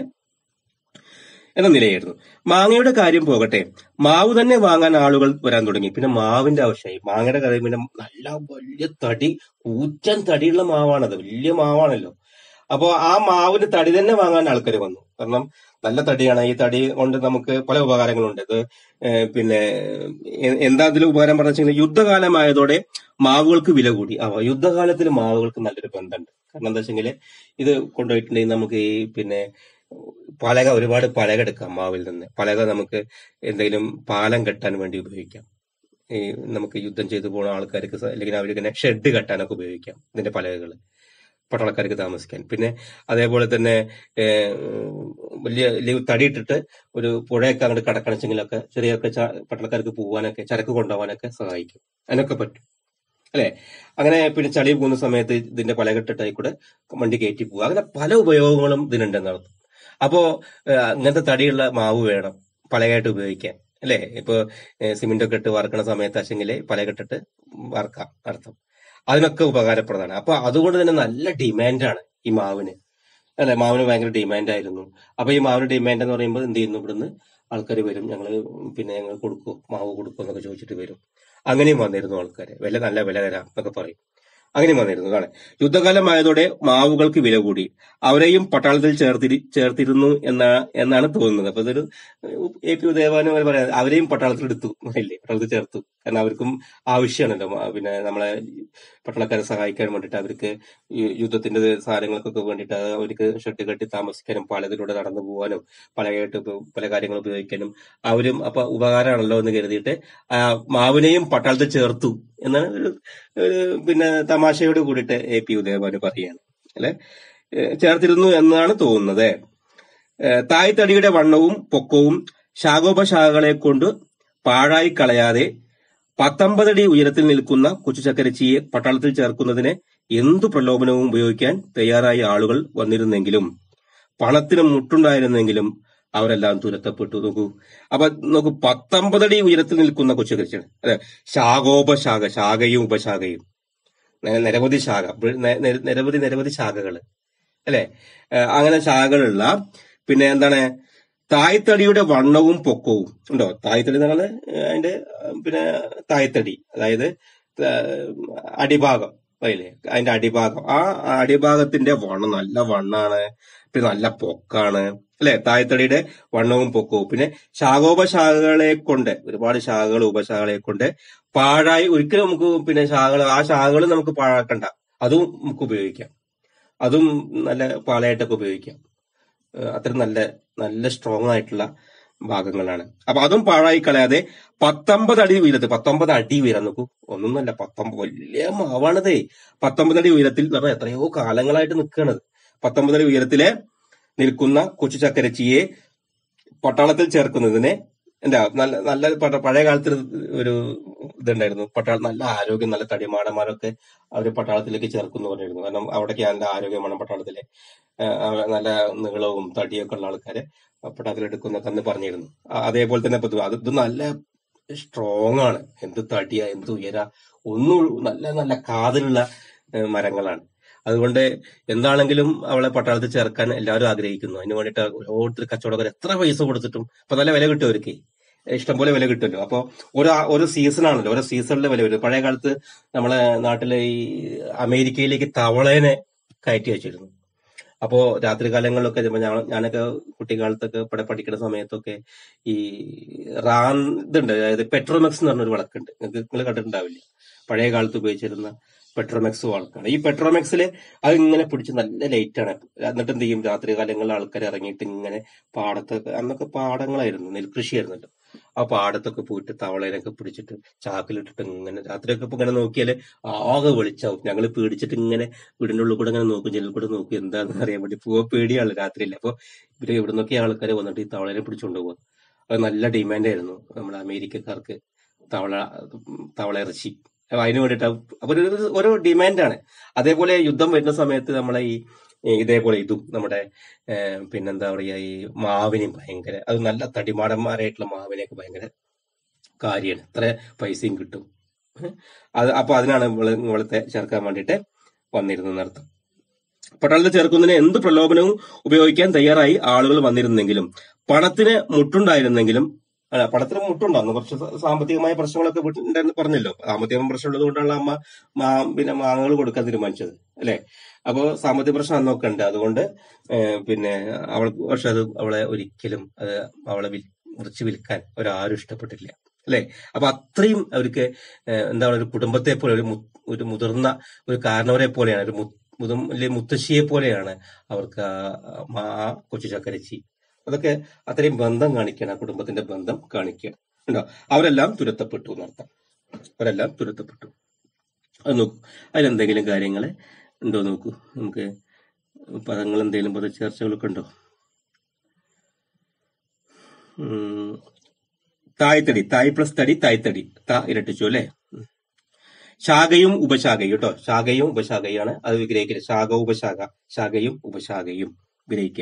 എന്ന നിലയായിരുന്നു മാങ്ങയുടെ കാര്യം പോകട്ടെ മാവ് തന്നെ വാങ്ങാൻ ആളുകൾ വരാൻ തുടങ്ങി പിന്നെ മാവിന്റെ ആവശ്യമായി മാങ്ങയുടെ കാര്യം പിന്നെ നല്ല വലിയ തടി കൂറ്റൻ തടിയുള്ള മാവാണത് വലിയ മാവാണല്ലോ അപ്പോ ആ മാവിന് തടി തന്നെ വാങ്ങാൻ ആൾക്കാർ വന്നു കാരണം നല്ല തടിയാണ് ഈ തടി കൊണ്ട് നമുക്ക് പല ഉപകാരങ്ങളുണ്ട് ഇത് ഏഹ് പിന്നെ എ- എന്താ അതിൽ ഉപകാരം പറഞ്ഞു വെച്ചാൽ യുദ്ധകാലമായതോടെ മാവുകൾക്ക് വില കൂടി ആ യുദ്ധകാലത്തിൽ മാവുകൾക്ക് നല്ലൊരു ബന്ധമുണ്ട് കാരണം എന്താ വെച്ചെങ്കിൽ ഇത് കൊണ്ടുപോയിട്ടുണ്ടെങ്കിൽ നമുക്ക് ഈ പിന്നെ പലക ഒരുപാട് പലക എടുക്കാം മാവിൽ നിന്ന് പലക നമുക്ക് എന്തെങ്കിലും പാലം കെട്ടാൻ വേണ്ടി ഉപയോഗിക്കാം ഈ നമുക്ക് യുദ്ധം ചെയ്തു പോകുന്ന ആൾക്കാർക്ക് സ- അല്ലെങ്കിൽ അവരിങ്ങനെ ഷെഡ് കെട്ടാനൊക്കെ ഉപയോഗിക്കാം ഇതിന്റെ പലകകൾ പട്ടാളക്കാർക്ക് താമസിക്കാൻ പിന്നെ അതേപോലെ തന്നെ ഏഹ്, വലിയ വലിയ തടിയിട്ടിട്ട് ഒരു പുഴയൊക്കെ അങ്ങോട്ട് കടക്കണിച്ചെങ്കിലൊക്കെ ചെറിയൊക്കെ ച- പട്ടാളക്കാർക്ക് പോകാനൊക്കെ ചരക്ക് കൊണ്ടുപോകാനൊക്കെ സഹായിക്കും അതിനൊക്കെ പറ്റും അല്ലെ അങ്ങനെ പിന്നെ ചളി പോകുന്ന സമയത്ത് ഇതിന്റെ പലകെട്ടിട്ടായി കൂടെ വണ്ടി കയറ്റി പോവുക അങ്ങനെ പല ഉപയോഗങ്ങളും ഇതിനുണ്ടെന്നർത്ഥം അപ്പോ ഏഹ്, ഇങ്ങനത്തെ തടിയുള്ള മാവ് വേണം പലകയായിട്ട് ഉപയോഗിക്കാൻ അല്ലെ ഇപ്പൊ സിമെന്റ് ഒക്കെ ഇട്ട് വറക്കണ സമയത്ത് അശെങ്കിൽ പലകെട്ടിട്ട് വറക്കാം അർത്ഥം അതിനൊക്കെ ഉപകാരപ്രദമാണ് അപ്പൊ അതുകൊണ്ട് തന്നെ നല്ല ഡിമാൻഡാണ് ഈ മാവിന് അല്ലെ മാവിന് ഭയങ്കര ഡിമാൻഡ് ആയിരുന്നു അപ്പൊ ഈ മാവിന് ഡിമാൻഡ് എന്ന് പറയുമ്പോൾ എന്ത് ചെയ്യുന്നു ഇവിടുന്ന് ആൾക്കാർ വരും ഞങ്ങൾ പിന്നെ ഞങ്ങൾ കൊടുക്കും മാവ് കൊടുക്കും എന്നൊക്കെ ചോദിച്ചിട്ട് വരും അങ്ങനെയും വന്നിരുന്നു ആൾക്കാർ വില നല്ല വില തരാം എന്നൊക്കെ പറയും അങ്ങനെയും വന്നിരുന്നു അതാണ് യുദ്ധകാലമായതോടെ മാവുകൾക്ക് വില കൂടി അവരെയും പട്ടാളത്തിൽ ചേർത്തിരി ചേർത്തിരുന്നു എന്നാ എന്നാണ് തോന്നുന്നത് അപ്പൊ ഇതൊരു എ പി ഉദയഭാനു പോലെ പറയാം അവരെയും പട്ടാളത്തിൽ എടുത്തു അല്ലേ പട്ടാളത്തിൽ ചേർത്തു കാരണം അവർക്കും ആവശ്യമാണല്ലോ മാ- പിന്നെ നമ്മളെ പട്ടാളക്കാരെ സഹായിക്കാൻ വേണ്ടിയിട്ട് അവർക്ക് ഈ യുദ്ധത്തിന്റെ സാധനങ്ങൾക്കൊക്കെ വേണ്ടിയിട്ട് അത് അവർക്ക് ഷെഡ് കെട്ടി താമസിക്കാനും പലതിലൂടെ നടന്നു പോകാനും പലയായിട്ട് ഇപ്പൊ പല കാര്യങ്ങൾ ഉപയോഗിക്കാനും അവരും അപ്പൊ ഉപകാരമാണല്ലോ എന്ന് കരുതിയിട്ട് ആ മാവിനെയും പട്ടാളത്തിൽ ചേർത്തു എന്നാണ് ഒരു ഒരു പിന്നെ തമാശയോട് കൂടിയിട്ട് എ പി ഉദയഭാനു പറയാണ് അല്ലെ ഏഹ് ചേർത്തിരുന്നു എന്നാണ് തോന്നുന്നത് ഏഹ് തായ്തടിയുടെ വണ്ണവും പൊക്കവും ശാഖോപശാഖകളെ കൊണ്ട് പാഴായി കളയാതെ പത്തൊമ്പതടി ഉയരത്തിൽ നിൽക്കുന്ന കൊച്ചു ചക്കരച്ചിയെ പട്ടാളത്തിൽ ചേർക്കുന്നതിന് എന്തു പ്രലോഭനവും ഉപയോഗിക്കാൻ തയ്യാറായ ആളുകൾ വന്നിരുന്നെങ്കിലും പണത്തിന് മുട്ടുണ്ടായിരുന്നെങ്കിലും അവരെല്ലാം തുരത്തപ്പെട്ടു നോക്കൂ അപ്പൊ നോക്കൂ പത്തൊമ്പതടി ഉയരത്തിൽ നിൽക്കുന്ന കൊച്ചു ചക്കരച്ചിയാണ് അതെ ശാഖോപശാഖ ശാഖയും ഉപശാഖയും നെ- നിരവധി ശാഖ ബൃ- നെ- നെ- നിരവധി നിരവധി ശാഖകള് അല്ലെ ഏഹ് അങ്ങനെ ശാഖകളുള്ള പിന്നെ എന്താണ് തായ്തടിയുടെ വണ്ണവും പൊക്കവും ഉണ്ടോ തായ്തടി എന്ന് പറഞ്ഞാൽ അതിന്റെ ഏഹ്, പിന്നെ തായ്തടി അതായത് ഏഹ്, അടിഭാഗം അതില്ലേ അതിന്റെ അടിഭാഗം ആ അടിഭാഗത്തിന്റെ വണ്ണം നല്ല വണ്ണാണ് പിന്നെ നല്ല പൊക്കാണ് അല്ലെ തായ്തടിയുടെ വണ്ണവും പൊക്കവും പിന്നെ ശാഖോപശാഖകളെ കൊണ്ട് ഒരുപാട് ശാഖകൾ ഉപശാഖകളെ കൊണ്ട് പാഴായി ഒരിക്കലും നമുക്ക് പിന്നെ ശാഖകൾ ആ ശാഖകൾ നമുക്ക് പാഴാക്കണ്ട അതും നമുക്ക് ഉപയോഗിക്കാം അതും നല്ല പാലയായിട്ടൊക്കെ ഉപയോഗിക്കാം ഏഹ് അത്രയും നല്ല നല്ല സ്ട്രോങ് ആയിട്ടുള്ള ഭാഗങ്ങളാണ് അപ്പൊ അതും പാഴായി കളയാതെ പത്തൊമ്പത് അടി ഉയരത്തിൽ പത്തൊമ്പത് അടി ഉയരം നോക്കൂ ഒന്നൊന്നല്ല പത്തൊമ്പത് വലിയ മാവാണതേ പത്തൊമ്പത് അടി ഉയരത്തിൽ നമ്മൾ എത്രയോ കാലങ്ങളായിട്ട് നിൽക്കണത് പത്തൊമ്പത് അടി ഉയരത്തിലെ നിൽക്കുന്ന കൊച്ചു ചക്കരച്ചിയെ പട്ടാളത്തിൽ ചേർക്കുന്നതിന് എന്താ നല്ല നല്ല പട്ട- പഴയ കാലത്ത് ഒരു ഇതുണ്ടായിരുന്നു പട്ടാള നല്ല ആരോഗ്യം നല്ല തടിമാടന്മാരൊക്കെ അവര് പട്ടാളത്തിലേക്ക് ചേർക്കുന്നു പറഞ്ഞിരുന്നു കാരണം അവിടേക്ക് നല്ല ആരോഗ്യമാണ് പട്ടാളത്തിലെ ആ, അവ- നല്ല നീളവും തടിയൊക്കെ ഉള്ള ആൾക്കാരെ പട്ടാളത്തിൽ എടുക്കുന്നൊക്കെ അന്ന് പറഞ്ഞിരുന്നു ആ, അതേപോലെ തന്നെ ഇപ്പൊ ഇത് അത് ഇത് നല്ല സ്ട്രോങ് ആണ് എന്ത് തടിയാ എന്ത് ഉയര ഒന്നും നല്ല നല്ല കാതിലുള്ള ഏ, മരങ്ങളാണ് അതുകൊണ്ട് എന്താണെങ്കിലും അവളെ പട്ടാളത്തിൽ ചേർക്കാൻ എല്ലാവരും ആഗ്രഹിക്കുന്നു അതിന് വേണ്ടിയിട്ട് ഓരോരുത്തർ കച്ചവടക്കാർ എത്ര പൈസ കൊടുത്തിട്ടും ഇപ്പൊ നല്ല വില കിട്ടും അവർക്ക് ഇഷ്ടംപോലെ വില കിട്ടുമല്ലോ അപ്പൊ ഓരോ ഓരോ സീസൺ ആണല്ലോ ഓരോ സീസണിലെ വില വരും പഴയ കാലത്ത് നമ്മളെ നാട്ടിലെ ഈ അമേരിക്കയിലേക്ക് തവളേനെ കയറ്റി വെച്ചിരുന്നു അപ്പോ രാത്രി കാലങ്ങളിലൊക്കെ ചിലപ്പോ ഞാൻ ഞാനൊക്കെ കുട്ടിക്കാലത്തൊക്കെ ഇവിടെ പഠിക്കുന്ന സമയത്തൊക്കെ ഈ റാൻ ഇതുണ്ട് അതായത് പെട്രോമെക്സ് എന്ന് പറഞ്ഞൊരു വിളക്കുണ്ട് നിങ്ങൾക്ക് നിങ്ങൾ കണ്ടിട്ടുണ്ടാവില്ല പഴയ കാലത്ത് ഉപയോഗിച്ചിരുന്ന പെട്രോമെക്സ് വിളക്കാണ് ഈ പെട്രോമെക്സിൽ അത് ഇങ്ങനെ പിടിച്ച് നല്ല ലൈറ്റ് ആണ് എന്നിട്ട് എന്ത് ചെയ്യും രാത്രി കാലങ്ങളിൽ ആൾക്കാർ ഇറങ്ങിയിട്ട് ഇങ്ങനെ പാടത്തൊക്കെ അന്നൊക്കെ പാടങ്ങളായിരുന്നു നെൽകൃഷിയായിരുന്നല്ലോ ആ പാടത്തൊക്കെ പോയിട്ട് തവളേനൊക്കെ പിടിച്ചിട്ട് ചാക്കിലിട്ടിട്ട് ഇങ്ങനെ രാത്രിയൊക്കെ ഇപ്പൊ ഇങ്ങനെ നോക്കിയാല് ആകെ വെളിച്ചാവും ഞങ്ങൾ പേടിച്ചിട്ട് ഇങ്ങനെ വീടിന്റെ ഉള്ളിൽ കൂടെ ഇങ്ങനെ നോക്കും ജനലിൽ കൂടെ നോക്കും എന്താണെന്ന് അറിയാൻ വേണ്ടി പോവാ പേടിയാണ് രാത്രിയില്ല അപ്പൊ ഇവര് ഇവിടെ നിന്നൊക്കെ ആൾക്കാർ വന്നിട്ട് ഈ തവളേനെ പിടിച്ചുകൊണ്ട് പോകും അത് നല്ല ഡിമാൻഡ് ആയിരുന്നു നമ്മുടെ അമേരിക്കക്കാർക്ക് തവള തവള ഇറച്ചി അപ്പൊ അതിന് വേണ്ടിയിട്ട് അപ്പൊ ഒരു ഒരു- ഒരു ഡിമാൻഡാണ് അതേപോലെ യുദ്ധം വരുന്ന സമയത്ത് നമ്മളെ ഈ ഈ ഇതേപോലെ ഇതും നമ്മുടെ ഏഹ്, പിന്നെന്താ പറയാ ഈ മാവിനെയും ഭയങ്കര അത് നല്ല തടിമാടന്മാരായിട്ടുള്ള മാവിനെയൊക്കെ ഭയങ്കര കാര്യമാണ് ഇത്ര പൈസയും കിട്ടും അത് അപ്പൊ അതിനാണ് ഇവള് ഇവളത്തെ ചേർക്കാൻ വേണ്ടിയിട്ട് വന്നിരുന്നർത്ഥം പട്ടാളത്തെ ചേർക്കുന്നതിന് എന്ത് പ്രലോഭനവും ഉപയോഗിക്കാൻ തയ്യാറായി ആളുകൾ വന്നിരുന്നെങ്കിലും പണത്തിന് മുട്ടുണ്ടായിരുന്നെങ്കിലും അല്ല പണത്തിന് മുട്ടുണ്ടായിരുന്നു കുറച്ച് സ- സാമ്പത്തികമായ പ്രശ്നങ്ങളൊക്കെ വീട്ടിലുണ്ടെന്ന് പറഞ്ഞല്ലോ സാമ്പത്തിക പ്രശ്നമുള്ളത് കൊണ്ടാണ് അമ്മ മാ പിന്നെ മാങ്ങകൾ കൊടുക്കാൻ തീരുമാനിച്ചത് അല്ലെ അപ്പോ സാമ്പത്തിക പ്രശ്നം അന്നൊക്കെ ഉണ്ട് അതുകൊണ്ട് ഏഹ്, പിന്നെ അവൾ പക്ഷെ അത് അവളെ ഒരിക്കലും അത് അവളെ വിൽ- മുറിച്ച് വിൽക്കാൻ ഒരാരും ഇഷ്ടപ്പെട്ടില്ല അല്ലെ അപ്പൊ അത്രയും അവർക്ക് ഏഹ്, എന്താ പറയുക ഒരു കുടുംബത്തെ പോലെ ഒരു മു- ഒരു മുതിർന്ന ഒരു കാരണവരെ പോലെയാണ് ഒരു മു- മുതും വലിയ മുത്തശ്ശിയെ പോലെയാണ് അവർക്ക് ആ ആ ആ കൊച്ചു ചക്കരച്ചി അതൊക്കെ അത്രയും ബന്ധം കാണിക്കണം ആ കുടുംബത്തിന്റെ ബന്ധം കാണിക്കുക ഉണ്ടോ അവരെല്ലാം തുരത്തപ്പെട്ടു എന്നർത്ഥം അവരെല്ലാം തുരത്തപ്പെട്ടു അത് നോക്കൂ അതിലെന്തെങ്കിലും കാര്യങ്ങൾ ഉണ്ടോ നോക്കൂ നമുക്ക് പദങ്ങൾ എന്തെങ്കിലും പദ ചർച്ചകളൊക്കെ ഉണ്ടോ ഉം. തായ്തടി തായ് പ്ലസ് തടി തായ്തടി ത ഇരട്ടിച്ചു അല്ലെ ശാഖയും ഉപശാഖയും കേട്ടോ ശാഖയും ഉപശാഖയാണ് അത് വിഗ്രഹിക്കരുത് ശാഖ ഉപശാഖ ശാഖയും ഉപശാഖയും വിഗ്രഹിക്കുക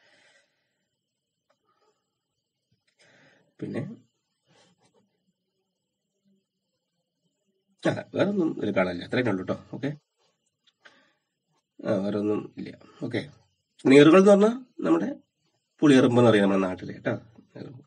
പിന്നെ ആ വേറെ ഒന്നും ഇതിൽ കാണാനില്ല അത്രയും ഉള്ളൂ കേട്ടോ ഓക്കെ ആ വേറെ ഒന്നും ഇല്ല ഓക്കെ നീറുകൾ എന്ന് പറഞ്ഞാൽ നമ്മുടെ പുളിയെറുമ്പ് എന്ന് പറയും നമ്മുടെ നാട്ടിലെ കേട്ടോ നീറുമ്പ്.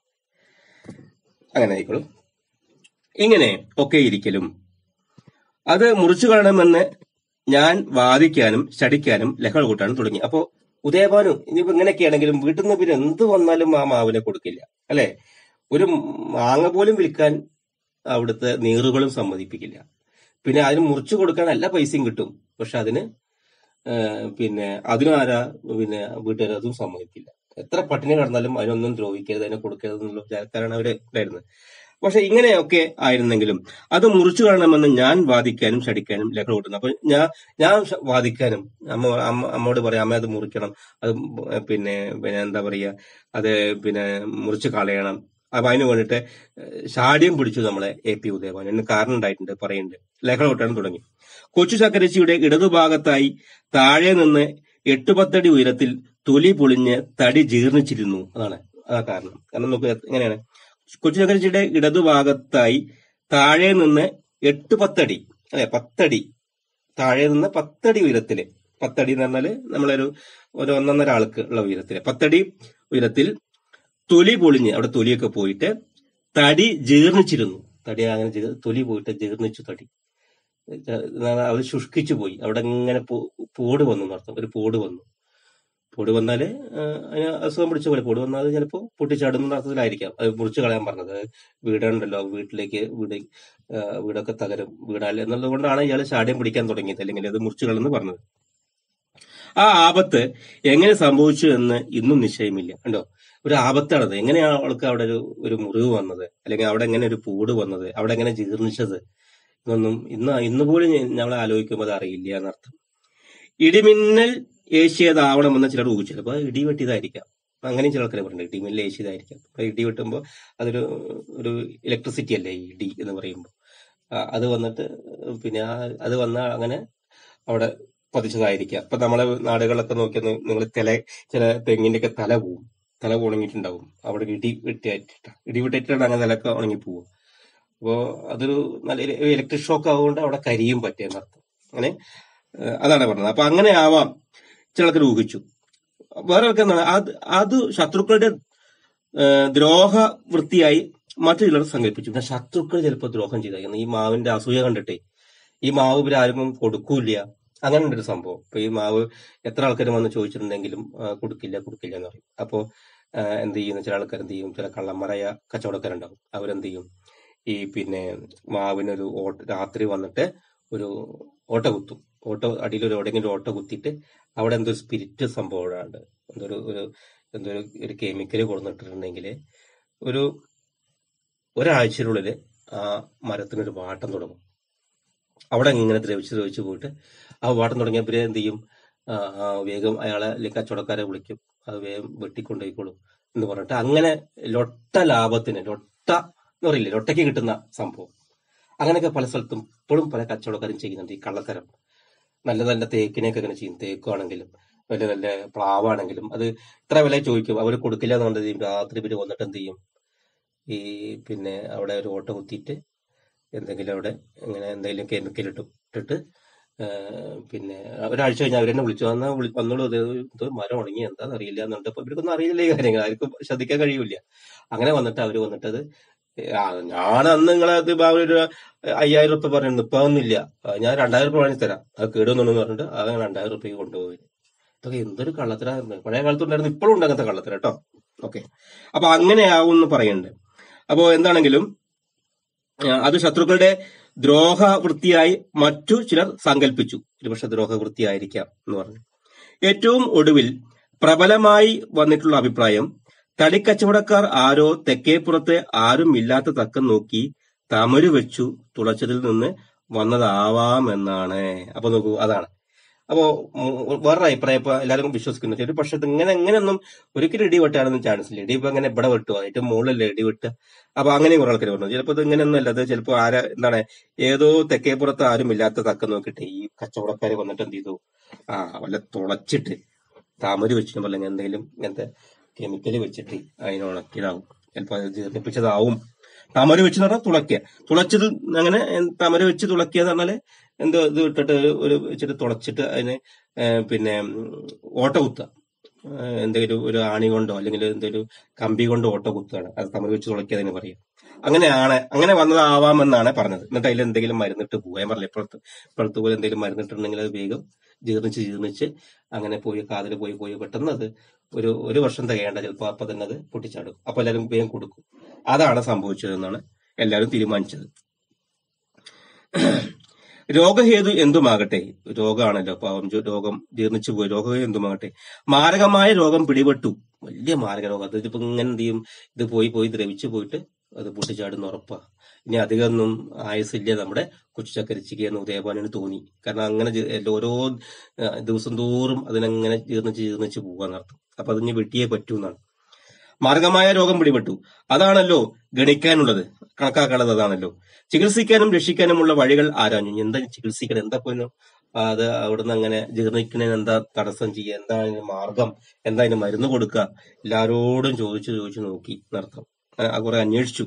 അങ്ങനെ ആയിക്കോളും ഇങ്ങനെ ഒക്കെ ഇരിക്കലും അത് മുറിച്ചു കളയണമെന്ന് ഞാൻ വാദിക്കാനും ശടിക്കാനും ലഹള കൂട്ടാനും തുടങ്ങി അപ്പോ ഉദയഭാനു ഇനിയിപ്പോ ഇങ്ങനെയൊക്കെയാണെങ്കിലും വീട്ടിൽ നിന്ന് പിന്നെ എന്ത് വന്നാലും ആ മാവിനെ കൊടുക്കില്ല അല്ലെ ഒരു മാങ്ങ പോലും വിൽക്കാൻ അവിടുത്തെ നീറുകളും സമ്മതിപ്പിക്കില്ല പിന്നെ അതിന് മുറിച്ചു കൊടുക്കാൻ എല്ലാ പൈസയും കിട്ടും പക്ഷെ അതിന് ആ, പിന്നെ അതിനും ആരാ പിന്നെ വീട്ടുകാർ അതും സമ്മതിക്കില്ല എത്ര പട്ടിണി കിടന്നാലും അതിനൊന്നും ദ്രോഹിക്കരുത് അതിനെ കൊടുക്കരുത് എന്നുള്ള വിചാരക്കാരാണ് അവര് ഉണ്ടായിരുന്നത് പക്ഷെ ഇങ്ങനെയൊക്കെ ആയിരുന്നെങ്കിലും അത് മുറിച്ചു കാണണമെന്ന് ഞാൻ വാദിക്കാനും ശടിക്കാനും ലഹള കൂട്ടുന്നു അപ്പൊ ഞാൻ ഞാൻ ശ- വാദിക്കാനും അമ്മ അമ്മ അമ്മോട് പറയാം അമ്മ അത് മുറിക്കണം അത് പിന്നെ പിന്നെ എന്താ പറയാ അത് പിന്നെ മുറിച്ച് കളയണം അപ്പൊ അതിന് വേണ്ടിയിട്ട് ഷാഠ്യം പിടിച്ചു നമ്മളെ എ പി ഉദയഭാൻ എന്ന് കാരണം ഉണ്ടായിട്ടുണ്ട് പറയുന്നുണ്ട് ലഹള കൂട്ടാനും തുടങ്ങി കൊച്ചു ചക്കരച്ചിയുടെ ഇടതുഭാഗത്തായി താഴെ നിന്ന് എട്ട് പത്തടി ഉയരത്തിൽ തൊലി പൊളിഞ്ഞ് തടി ജീർണിച്ചിരുന്നു അതാണ് അതാ കാരണം കാരണം നോക്കുക എങ്ങനെയാണ് കൊച്ചു ചക്കരച്ചിയുടെ ഇടതുഭാഗത്തായി താഴെ നിന്ന് എട്ട് പത്തടി അല്ലെ പത്തടി താഴെ നിന്ന് പത്തടി ഉയരത്തില് പത്തടി എന്ന് പറഞ്ഞാല് നമ്മളൊരു ഒരു ഒന്നൊന്നര ആൾക്ക് ഉള്ള ഉയരത്തില് പത്തടി ഉയരത്തിൽ തൊലി പൊളിഞ്ഞ് അവിടെ തൊലിയൊക്കെ പോയിട്ട് തടി ജീർണിച്ചിരുന്നു തടി അങ്ങനെ ജീ- തൊലി പോയിട്ട് ജീർണിച്ചു തടി അവർ ശുഷ്കിച്ചു പോയി അവിടെ ഇങ്ങനെ പോ- പോട് വന്നു എന്നർത്ഥം ഒരു പോട് വന്നു പോട് വന്നാല് ആ, അതിന് അസുഖം പിടിച്ച പോലെ പോട് വന്നാൽ ചിലപ്പോ പൊട്ടിച്ചാടുന്ന അർത്ഥത്തിലായിരിക്കാം അത് മുറിച്ചു കളയാൻ പറഞ്ഞത് വീടുണ്ടല്ലോ വീട്ടിലേക്ക് വീട് ആ, വീടൊക്കെ തകരും വീടാൽ എന്നുള്ളത് കൊണ്ടാണ് ഇയാൾ ചാടിയം പിടിക്കാൻ തുടങ്ങിയത് അല്ലെങ്കിൽ അത് മുറിച്ചു കളെന്ന് പറഞ്ഞത് ആ ആപത്ത് എങ്ങനെ സംഭവിച്ചു എന്ന് ഇന്നും നിശ്ചയമില്ല കണ്ടോ ഒരു ആപത്താണത് എങ്ങനെയാണ് അവൾക്ക് അവിടെ ഒരു ഒരു മുറിവ് വന്നത് അല്ലെങ്കിൽ അവിടെ എങ്ങനെ ഒരു പൂട് വന്നത് അവിടെ എങ്ങനെ ജീർണിച്ചത് ഇതൊന്നും ഇന്ന് ഇന്ന് പോലും ഞങ്ങൾ ആലോചിക്കുമ്പോൾ അത് അറിയില്ല എന്നർത്ഥം ഇടിമിന്നൽ ഏഷ്യതാവണമെന്ന് ചിലർ ഊഹിച്ചു ചിലപ്പോൾ ഇടി വെട്ടിയതായിരിക്കാം അങ്ങനെയും ചില ആൾക്കാരെ പറയുന്നുണ്ട് ഇടിമിന്നൽ ഏഷ്യതായിരിക്കാം അപ്പൊ ഇടി വെട്ടുമ്പോൾ അതൊരു ഒരു ഇലക്ട്രിസിറ്റി അല്ലേ ഈ ഇടി എന്ന് പറയുമ്പോൾ അത് വന്നിട്ട് പിന്നെ ആ- അത് വന്ന അങ്ങനെ അവിടെ പതിച്ചതായിരിക്കാം അപ്പൊ നമ്മളെ നാടുകളിലൊക്കെ നോക്കിയാൽ നിങ്ങൾ ചില ചില തെങ്ങിന്റെ ഒക്കെ തല പോവും തല ഉണങ്ങിയിട്ടുണ്ടാവും അവിടെ ഇടി വെട്ടിയായിട്ടാ ഇടി വെട്ടിയിട്ടാണ് അങ്ങനെ തലക്കെ ഉണങ്ങി പോവുക അപ്പോ അതൊരു നല്ല ഇലക്ട്രിക് ഷോക്ക് ആവുകൊണ്ട് അവിടെ കരിയും പറ്റിയെന്നർത്ഥം അങ്ങനെ ഏഹ് അതാണ് പറഞ്ഞത് അപ്പൊ അങ്ങനെ ആവാം ചില ആൾക്കാർ ഊഹിച്ചു വേറെ ആൾക്കാർ എന്താണ് അത് അത് ശത്രുക്കളുടെ ഏഹ് ദ്രോഹ വൃത്തിയായി മറ്റു ചിലർ സങ്കല്പിച്ചു പിന്നെ ശത്രുക്കൾ ചിലപ്പോൾ ദ്രോഹം ചെയ്തേക്കുന്നു ഈ മാവിന്റെ അസൂയ കണ്ടിട്ടേ ഈ മാവ് ഇവർ ആരും കൊടുക്കൂല അങ്ങനെ ഒരു സംഭവം ഇപ്പൊ ഈ മാവ് എത്ര ആൾക്കാർ വന്ന് ചോദിച്ചിട്ടുണ്ടെങ്കിലും ആ, കൊടുക്കില്ല കൊടുക്കില്ല എന്ന് പറയും അപ്പോ ആ, എന്ത് ചെയ്യുന്ന ചില ആൾക്കാർ എന്ത് ചെയ്യും ചില കള്ളന്മാരായ കച്ചവടക്കാരുണ്ടാവും അവരെന്ത് ചെയ്യും ഈ പിന്നെ മാവിനൊരു ഓട്ട രാത്രി വന്നിട്ട് ഒരു ഓട്ട കുത്തും ഓട്ട അടിയിൽ ഒരു എവിടെയെങ്കിലും ഒരു ഓട്ട കുത്തിയിട്ട് അവിടെ എന്തോ സ്പിരിറ്റ് സംഭവമുണ്ട് എന്തോ ഒരു ഒരു എന്തോ ഒരു ഒരു കെമിക്കൽ കൊടുത്തിട്ടുണ്ടെങ്കിൽ ഒരു ഒരാഴ്ചയിനുള്ളിൽ ആ മരത്തിനൊരു വാട്ടം തുടങ്ങും അവിടെ ഇങ്ങനെ ദ്രവിച്ച് ദ്രവിച്ച് പോയിട്ട് ആ വാട്ടം തുടങ്ങിയ പിന്നെ എന്ത് ചെയ്യും ആ, ആ, വേഗം അയാളെ അല്ലെങ്കിൽ കച്ചവടക്കാരെ വിളിക്കും അത് വേഗം വെട്ടിക്കൊണ്ടുപോയിക്കോളും എന്ന് പറഞ്ഞിട്ട് അങ്ങനെ ലൊട്ട ലാഭത്തിന് ലൊട്ട എന്ന് പറയില്ലേ ലൊട്ടയ്ക്ക് കിട്ടുന്ന സംഭവം അങ്ങനെയൊക്കെ പല സ്ഥലത്തും ഇപ്പോഴും പല കച്ചവടക്കാരും ചെയ്യുന്നുണ്ട് ഈ കള്ളത്തരം നല്ല നല്ല തേക്കിനെയൊക്കെ അങ്ങനെ ചെയ്യും തേക്കാണെങ്കിലും വലിയ നല്ല പ്ലാവാണെങ്കിലും അത് ഇത്ര വില ചോദിക്കും അവർ കൊടുക്കില്ല എന്ന് കണ്ടത് രാത്രി ഇവര് വന്നിട്ട് എന്ത് ചെയ്യും ഈ പിന്നെ അവിടെ ഒരു ഓട്ട കുത്തിയിട്ട് എന്തെങ്കിലും അവിടെ ഇങ്ങനെ എന്തെങ്കിലും കെമിക്കൽ ഇട്ടും ഇട്ടിട്ട് ആ, പിന്നെ ഒരാഴ്ച കഴിഞ്ഞ് അവരെന്നെ വിളിച്ചു വന്നാ വിളി വന്നോളൂ ഇത് ഇത് മരം ഉണങ്ങി എന്താന്ന് അറിയില്ല എന്നിട്ട് ഇപ്പൊ ഇവർക്കൊന്നും അറിയില്ല ഈ കാര്യങ്ങൾ ആർക്കും ശ്രദ്ധിക്കാൻ കഴിയൂല അങ്ങനെ വന്നിട്ട് അവര് വന്നിട്ടത് ആ, ഞാൻ അന്ന് നിങ്ങളെ അത് ഇപ്പൊ ഒരു അയ്യായിരം റുപ്യ പറയുന്നു ഇപ്പൊ ഒന്നുമില്ല ആ, ഞാൻ രണ്ടായിരം റുപ്യ വാങ്ങി തരാം അത് കേടുവന്നുണ്ടെന്ന് പറഞ്ഞിട്ട് അത് രണ്ടായിരം റുപ്യ കൊണ്ടുപോയി ഇതൊക്കെ എന്തൊരു കള്ളത്തര പഴയ കാലത്ത് ഉണ്ടായിരുന്നു ഇപ്പോഴും ഉണ്ട് അങ്ങനത്തെ കള്ളത്തര കേട്ടോ ഓക്കെ അപ്പൊ അങ്ങനെയാവും എന്ന് പറയുന്നുണ്ട് അപ്പോ എന്താണെങ്കിലും ആ, അത് ശത്രുക്കളുടെ ദ്രോഹവൃത്തിയായി മറ്റു ചിലർ സങ്കല്പിച്ചു ഒരുപക്ഷെ ദ്രോഹവൃത്തിയായിരിക്കാം എന്ന് പറഞ്ഞു ഏറ്റവും ഒടുവിൽ പ്രബലമായി വന്നിട്ടുള്ള അഭിപ്രായം തടിക്കച്ചവടക്കാർ ആരോ തെക്കേപ്പുറത്തെ ആരും ഇല്ലാത്ത തക്കം നോക്കി തമരു വെച്ചു തുളച്ചതിൽ നിന്ന് വന്നതാവാമെന്നാണ് അപ്പൊ നോക്കൂ അതാണ് അപ്പോ ഉം, വേറൊരു അഭിപ്രായം ഇപ്പൊ എല്ലാവരും വിശ്വസിക്കുന്നു ഒരു പക്ഷെ ഇത് ഇങ്ങനെ എങ്ങനെയൊന്നും ഒരിക്കലും ഇടി വെട്ടാനൊന്നും ചാൻസ് ഇല്ല ഇടി ഇപ്പൊ അങ്ങനെ ഇവിടെ വെട്ടുക ഏറ്റവും മുകളിലല്ലേ ഇടി വെട്ടുക അപ്പൊ അങ്ങനെ കുറെ ആൾക്കാർ പറഞ്ഞു ചിലപ്പോ ഇത് ഇങ്ങനെയൊന്നും അല്ല അത് ചിലപ്പോ ആരാ എന്താണ് ഏതോ തെക്കേപ്പുറത്ത് ആരും ഇല്ലാത്ത തക്കം നോക്കിയിട്ട് ഈ കച്ചവടക്കാര് വന്നിട്ട് എന്ത് ചെയ്തു ആ വല്ല തുളച്ചിട്ട് താമര വെച്ചിട്ട് അല്ലെങ്കിൽ എന്തെങ്കിലും ഇങ്ങനത്തെ കെമിക്കൽ വെച്ചിട്ട് അതിനെ ഉണക്കിയതാവും ചിലപ്പോ അത് ജീർണിപ്പിച്ചതാവും താമര വെച്ച് പറഞ്ഞാൽ തുളയ്ക്കുക തുളച്ചത് അങ്ങനെ എൻ- താമര വെച്ച് തുളക്കുക എന്ന് പറഞ്ഞാല് എന്തോ ഇത് ഇട്ടിട്ട് ഒരു- ഒരു വെച്ചിട്ട് തുളച്ചിട്ട് അതിന് ഏ, പിന്നെ ഉം, ഓട്ട കുത്തുക ഏ, എന്തെങ്കിലും ഒരു ആണി കൊണ്ടോ അല്ലെങ്കിൽ എന്തെങ്കിലും കമ്പി കൊണ്ടോ ഓട്ട കുത്തുകയാണ് അത് തമ്മിൽ വെച്ച് തുളയ്ക്കാതിന് പറയും അങ്ങനെയാണ് അങ്ങനെ വന്നതാവാമെന്നാണ് പറഞ്ഞത് എന്നിട്ട് അതിൽ എന്തെങ്കിലും മരുന്നിട്ട് പോകുക ഞാൻ പറഞ്ഞില്ല ഇപ്പുറത്ത് ഇപ്പുറത്ത് പോലെ എന്തെങ്കിലും മരുന്നിട്ടുണ്ടെങ്കിൽ അത് വേഗം ജീർണിച്ച് ജീർണിച്ച് അങ്ങനെ പോയി കാതിൽ പോയി പോയി പെട്ടെന്ന് അത് ഒരു ഒരു വർഷം തികയേണ്ട ചിലപ്പോൾ അപ്പൊ തന്നെ അത് പൊട്ടിച്ചാടും അപ്പൊ എല്ലാവരും വേഗം കൊടുക്കും അതാണ് സംഭവിച്ചതെന്നാണ് എല്ലാവരും തീരുമാനിച്ചത് രോഗഹേതു എന്തുമാകട്ടെ രോഗമാണല്ലോ പാവം ജോ- രോഗം ജീർണിച്ചു പോയി രോഗഹേതു എന്തുമാകട്ടെ മാരകമായ രോഗം പിടിപെട്ടു വലിയ മാരക രോഗം അത് ഇപ്പൊ ഇങ്ങനെ എന്ത് ചെയ്യും ഇത് പോയി പോയി ദ്രവിച്ചു പോയിട്ട് അത് പൊട്ടിച്ചാടുന്ന ഉറപ്പാ ഇനി അധികമൊന്നും ആയുസില്ല നമ്മുടെ കൊച്ചു ചക്കരിച്ചിക്ക് എന്ന് ഉദയഭാനന് തോന്നി കാരണം അങ്ങനെ ജി- ഓരോ ആ, ദിവസം തോറും അതിനങ്ങനെ ജീർണിച്ച് ജീർണിച്ച് പോകാന്നർത്ഥം അപ്പൊ അതിന് വെട്ടിയേ പറ്റൂ എന്നാണ് മാർഗമായ രോഗം പിടിപെട്ടു അതാണല്ലോ ഗണിക്കാനുള്ളത് കണക്കാക്കാനുള്ളത് അതാണല്ലോ ചികിത്സിക്കാനും രക്ഷിക്കാനുമുള്ള വഴികൾ ആരാഞ്ഞു എന്താ ചികിത്സിക്കണം എന്താ പോലും അത് അവിടുന്ന് അങ്ങനെ ജീർണിക്കുന്നതിന് എന്താ തടസ്സം ചെയ്യുക എന്താ അതിന് മാർഗം എന്താ അതിന് മരുന്ന് കൊടുക്കുക എല്ലാരോടും ചോദിച്ചു ചോദിച്ചു നോക്കി എന്നർത്ഥം ആ കുറെ അന്വേഷിച്ചു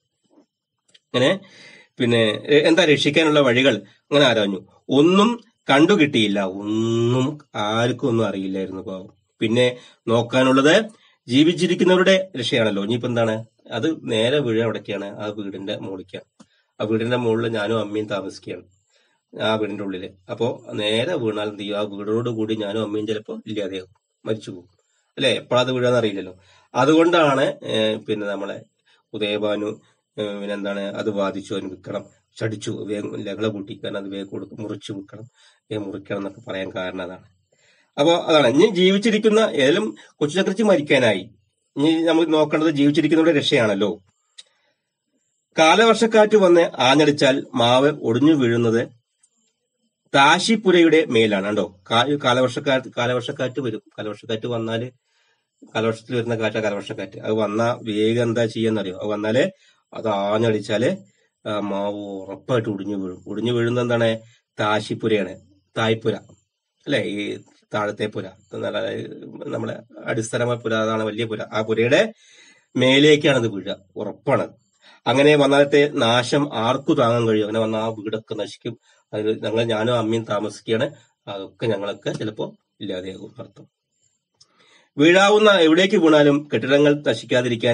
അങ്ങനെ പിന്നെ എ- എന്താ രക്ഷിക്കാനുള്ള വഴികൾ അങ്ങനെ ആരാഞ്ഞു ഒന്നും കണ്ടു കിട്ടിയില്ല ഒന്നും ആർക്കും ഒന്നും അറിയില്ലായിരുന്നു പാവം പിന്നെ നോക്കാനുള്ളത് ജീവിച്ചിരിക്കുന്നവരുടെ രക്ഷയാണല്ലോ ഇനിയിപ്പോ എന്താണ് അത് നേരെ വീഴ എവിടേക്കാണ് ആ വീടിന്റെ മുകളിലേക്കാണ് ആ വീടിന്റെ മുകളിൽ ഞാനും അമ്മയും താമസിക്കുകയാണ് ആ വീടിന്റെ ഉള്ളില് അപ്പോ നേരെ വീണാൽ എന്ത് ചെയ്യും ആ വീടിനോട് കൂടി ഞാനും അമ്മയും ചിലപ്പോ ഇല്ലാതെയാകും മരിച്ചു പോകും അല്ലെ എപ്പോഴാ അത് വീഴാന്ന് അറിയില്ലല്ലോ അതുകൊണ്ടാണ് ഏഹ്, പിന്നെ നമ്മളെ ഉദയഭാനു ഏഹ്, പിന്നെ എന്താണ് അത് ബാധിച്ചു അതിന് വിൽക്കണം ചടിച്ചു വേഗം ലഹള കൂട്ടി കാരണം അത് വേഗം കൊടുക്കും മുറിച്ചു വിൽക്കണം വേഗം മുറിക്കണം എന്നൊക്കെ പറയാൻ കാരണം അതാണ് അപ്പോ അതാണ് ഇനി ജീവിച്ചിരിക്കുന്ന ഏതായാലും കൊച്ചു ചക്രച്ചി മരിക്കാനായി ഇനി നമ്മൾ നോക്കേണ്ടത് ജീവിച്ചിരിക്കുന്നവരുടെ രക്ഷയാണല്ലോ കാലവർഷക്കാറ്റ് വന്ന് ആഞ്ഞടിച്ചാൽ മാവ് ഒടിഞ്ഞു വീഴുന്നത് താശിപ്പുരയുടെ മേലാണ് കണ്ടോ കാ- കാലവർഷക്കാറ്റ് കാലവർഷക്കാറ്റ് വരും കാലവർഷക്കാറ്റ് വന്നാല് കാലവർഷത്തിൽ വരുന്ന കാറ്റാ കാലവർഷക്കാറ്റ് അത് വന്നാ വേഗം എന്താ ചെയ്യാന്നറിയോ അത് വന്നാല് അത് ആഞ്ഞടിച്ചാല് ആ മാവ് ഉറപ്പായിട്ട് ഒടിഞ്ഞു വീഴും ഒടിഞ്ഞു വീഴുന്നത് എന്താണ് താശിപ്പുരയാണ് തായ്പുര അല്ലെ ഈ താഴത്തെ പുര നല്ല നമ്മളെ അടിസ്ഥാനമായ പുര അതാണ് വലിയ പുര ആ പുരയുടെ മേലേക്കാണ് ഇത് വീഴുക ഉറപ്പാണ് അങ്ങനെ വന്നാലത്തെ നാശം ആർക്കു താങ്ങാൻ കഴിയും അങ്ങനെ വന്ന ആ വീടൊക്കെ നശിക്കും അതിൽ ഞങ്ങൾ ഞാനും അമ്മയും താമസിക്കുകയാണ് അതൊക്കെ ഞങ്ങളൊക്കെ ചിലപ്പോ ഇല്ലാതെയാകും അർത്ഥം വീഴാവുന്ന എവിടേക്ക് വീണാലും കെട്ടിടങ്ങൾ നശിക്കാതിരിക്കാൻ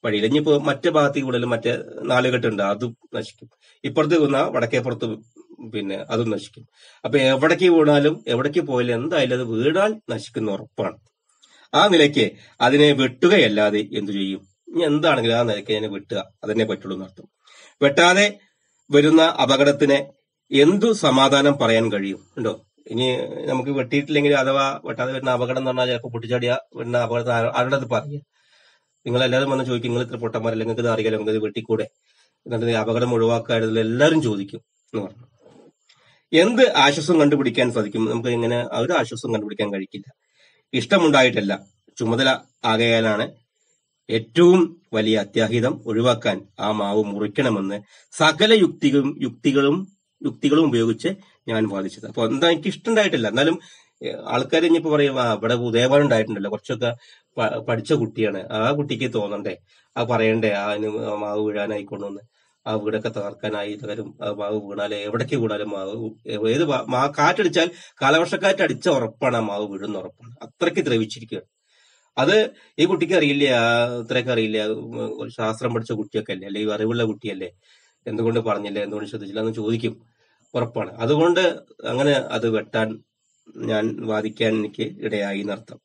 വഴിയില്ല ഇനിയിപ്പോ മറ്റേ ഭാഗത്തേക്ക് കൂടുതലും മറ്റേ നാലുകെട്ടുണ്ട് അതും നശിക്കും ഇപ്പുറത്ത് വന്ന വടക്കേപ്പുറത്ത് പിന്നെ അതും നശിക്കും അപ്പൊ എവിടേക്ക് വീണാലും എവിടേക്ക് പോയാലും എന്തായാലും അത് വീണാൽ നശിക്കുന്ന ഉറപ്പാണ് ആ നിലയ്ക്ക് അതിനെ വെട്ടുകയല്ലാതെ എന്തു ചെയ്യും ഇനി എന്താണെങ്കിലും ആ നിലയ്ക്ക് അതിനെ വെട്ടുക അതന്നെ പറ്റുള്ളൂ എന്നർത്ഥം വെട്ടാതെ വരുന്ന അപകടത്തിന് എന്തു സമാധാനം പറയാൻ കഴിയും ഉണ്ടോ ഇനി നമുക്ക് വെട്ടിയിട്ടില്ലെങ്കിൽ അഥവാ വെട്ടാതെ വരുന്ന അപകടം എന്ന് പറഞ്ഞാൽ ചിലപ്പോൾ പൊട്ടിച്ചാടിയ വരുന്ന അപകടം ആരോ- ആരുടെ അത് പറയുക നിങ്ങൾ എല്ലാവരും വന്ന് ചോദിക്കും നിങ്ങൾ ഇത്ര പൊട്ടന്മാരല്ല നിങ്ങൾക്ക് ഇത് അറിയില്ല നിങ്ങൾക്ക് ഇത് വെട്ടിക്കൂടെ എന്നിട്ട് ഈ അപകടം ഒഴിവാക്കാതിൽ എല്ലാവരും ചോദിക്കും എന്ന് പറഞ്ഞു എന്ത് ആശ്വാസം കണ്ടുപിടിക്കാൻ സാധിക്കും നമുക്ക് ഇങ്ങനെ ഒരു ആശ്വാസം കണ്ടുപിടിക്കാൻ കഴിക്കില്ല ഇഷ്ടമുണ്ടായിട്ടല്ല ചുമതല ആകയാലാണ് ഏറ്റവും വലിയ അത്യാഹിതം ഒഴിവാക്കാൻ ആ മാവ് മുറിക്കണമെന്ന് സകല യുക്തികളും യുക്തികളും യുക്തികളും ഉപയോഗിച്ച് ഞാൻ വാദിച്ചത് അപ്പൊ എന്താ എനിക്ക് ഇഷ്ടമുണ്ടായിട്ടില്ല എന്നാലും ആൾക്കാർ ഇനിയിപ്പോ പറയും ആ ഇവിടെ ഉദയപാലം ഉണ്ടായിട്ടുണ്ടല്ലോ കുറച്ചൊക്കെ പ- പഠിച്ച കുട്ടിയാണ് ആ കുട്ടിക്ക് തോന്നണ്ടേ ആ പറയണ്ടേ ആ അതിന് മാവ് വീഴാനായിക്കൊണ്ടെന്ന് ആ വീടൊക്കെ തകർക്കാനായി തകരും ആ മാവ് വീണാലേ എവിടേക്ക് വീണാലും മാവ് വീ- ഏത് മാ- മാ കാറ്റടിച്ചാൽ കാലവർഷക്കാറ്റ് അടിച്ച ഉറപ്പാണ് ആ മാവ് വീഴുന്ന ഉറപ്പാണ് അത്രയ്ക്ക് ദ്രവിച്ചിരിക്കുകയാണ് അത് ഈ കുട്ടിക്ക് അറിയില്ല ആ ഇത്രയൊക്കെ അറിയില്ല ഉം, ഒരു ശാസ്ത്രം പഠിച്ച കുട്ടിയൊക്കെ അല്ലേ അല്ലെങ്കിൽ അറിവുള്ള കുട്ടിയല്ലേ എന്തുകൊണ്ട് പറഞ്ഞില്ല എന്തുകൊണ്ട് ശ്രദ്ധിച്ചില്ല എന്ന് ചോദിക്കും ഉറപ്പാണ് അതുകൊണ്ട് അങ്ങനെ അത് വെട്ടാൻ ഞാൻ വാദിക്കാൻ എനിക്ക് ഇടയായി എന്നർത്ഥം